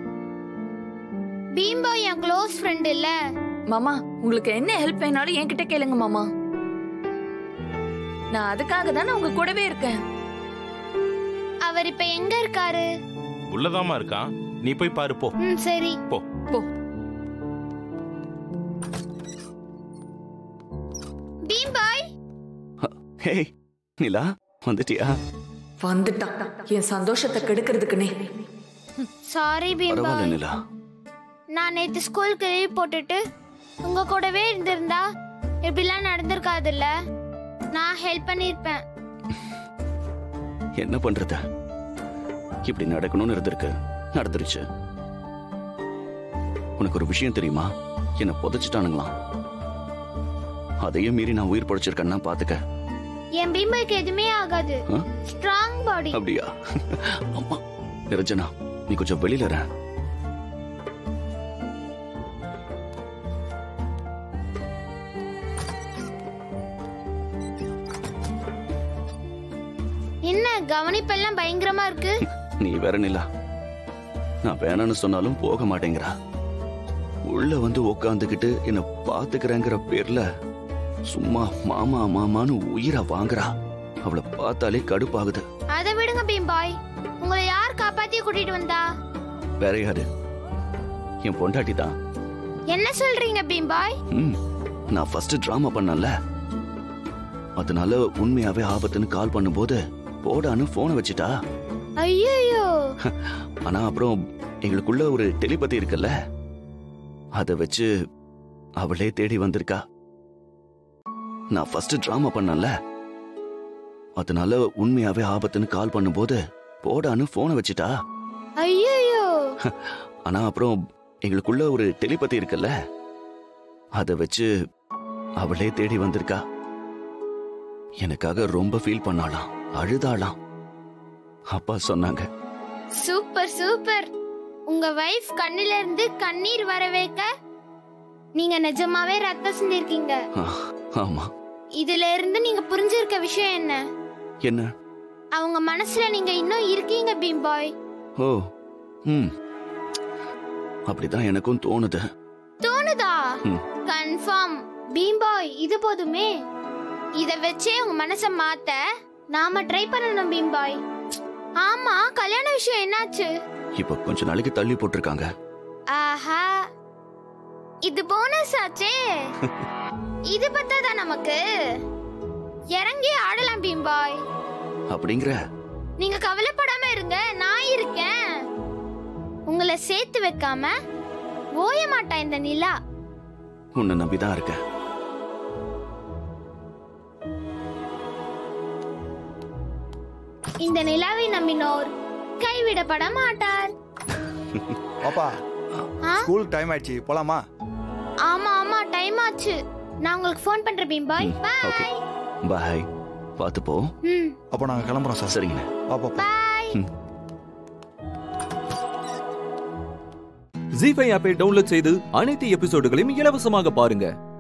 பீம்பாய் என் க்ளோஸ் ஃப்ரெண்ட் இல்ல மாமா உங்களுக்கு என்ன ஹெல்ப் வேணாலும் என்கிட்ட கேளுங்க மாமா நான் அதுக்காக தானே உங்க கூடவே இருக்கேன் அவர் இப்ப எங்க இருக்காரு உள்ளதாமா இருக்கான் நீ போய் பாரு போ ம் சரி போ போ பீம்பாய் ஹேய் நிலா வந்துட்டியா வந்துட்டான் என் சந்தோஷத்தை கெடுக்கிறதுக்குனே சாரி பீம்பாய் பரவாயில்ல நிலா நான் நேத்து ஸ்கூலுக்கு லீவ் போட்டுட்டு உங்க கூடவே இருந்திருந்தா இப்படிலாம் நடந்திருக்காதுல்ல நான் ஹெல்ப் பண்ணிருப்பேன் என்ன பண்றது இப்படி நடக்கணும்னு இருந்திருக்கு நடந்துருச்சு உனக்கு ஒரு விஷயம் தெரியுமா என்ன புதைச்சிட்டானுங்களாம் அதையும் மீறி நான் உயிர் படைச்சிருக்கேன்னா பாத்துக்க என் பீம்பாய்க்கு எதுவுமே ஆகாது ஆ? ஸ்ட்ராங் பாடி அப்படியா அம்மா நிரஞ்சனா நீ கொஞ்சம் வெளியில இரு. என்ன கவனிப்பெல்லாம் பயங்கரமா இருக்கு நீ வேற நிலா நான் வேணான்னு சொன்னாலும் போக மாட்டேங்கிறா உள்ள வந்து உக்காந்துக்கிட்டு என்ன பாத்துக்கிறேங்கிற பேர்ல சும்மா மாமா மாமான்னு உயிரை வாங்குறா அவளை பார்த்தாலே கடுப்பாகுது அதை விடுங்க பீம்பாய் உங்களை யார் காப்பாத்தி கூட்டிட்டு வந்தா வேற யாரு என் பொண்டாட்டி தான் என்ன சொல்றீங்க பீம்பாய் ம் நான் ஃபர்ஸ்ட் டிராமா பண்ணல அதனால உண்மையாவே ஆபத்துன்னு கால் பண்ணும்போது போடான்னு போனை வச்சுட்டா ஐயோ ஆனா அப்புறம் எங்களுக்குள்ள ஒரு டெலிபதி இருக்குல்ல அத வச்சு அவளே தேடி வந்திருக்கா நான் ஃபர்ஸ்ட் டிராமா பண்ணல அதனால உண்மையாவே ஆபத்துன்னு கால் பண்ணும்போது போடான்னு போனை வச்சுட்டா ஐயோ ஆனா அப்புறம் எங்களுக்குள்ள ஒரு டெலிபதி இருக்குல்ல அதை வச்சு அவளே தேடி வந்திருக்கா எனக்காக ரொம்ப ஃபீல் பண்ணாளாம் அழுதாளாம் அப்பா சொன்னாங்க சூப்பர் சூப்பர் உங்க வைஃப் கண்ணுல இருந்து கண்ணீர் வர வைக்க நீங்க நிஜமாவே ரத்தம் சிந்திருக்கீங்க ஆ, ஆமா இதுல இருந்து நீங்க புரிஞ்சிருக்க விஷயம் என்ன என்ன அவங்க மனசுல நீங்க இன்னும் இருக்கீங்க பீம் பாய் ஓ ம் அப்படிதான் எனக்கும் தோணுது தோணுதா ம். கன்ஃபார்ம் பீம் பாய் இது போதுமே இத வச்சே உங்க மனச மாத்த நாம ட்ரை பண்ணணும் பீம் பாய் ஆமா கல்யாண விஷயம் என்னாச்சு இப்ப கொஞ்ச நாளைக்கு தள்ளி போட்டிருக்காங்க ஆஹா இது போனஸ் ஆச்சே இது பத்தாதா நமக்கு இறங்கி ஆடலாம் பீம் பாய் அப்படிங்கிற நீங்க கவலைப்படாம இருங்க நான் இருக்கேன் உங்களை சேர்த்து வைக்காம ஓய மாட்டா இந்த நிலா உன்னை நம்பிதான் இருக்கேன் இந்த நிலாவை நம்பினோர் கைவிடப்பட மாட்டார் பாப்பா ஆ? ஸ்கூல் டைம் ஆயிடுச்சு போலாமா ஆமா ஆமா டைம் ஆச்சு நான் உங்களுக்கு ஃபோன் பண்றேன் பீம் பாய் ஓகே பாய் பாய் பார்த்து போ ம் அப்போ நாங்க கிளம்புறோம் சார் சரிங்க பாப்பா பாய் ஜி ஃபைவ் ஆப்பை டவுன்லோட் செய்து அனைத்து எபிசோடுகளையும் இலவசமாக பாருங்க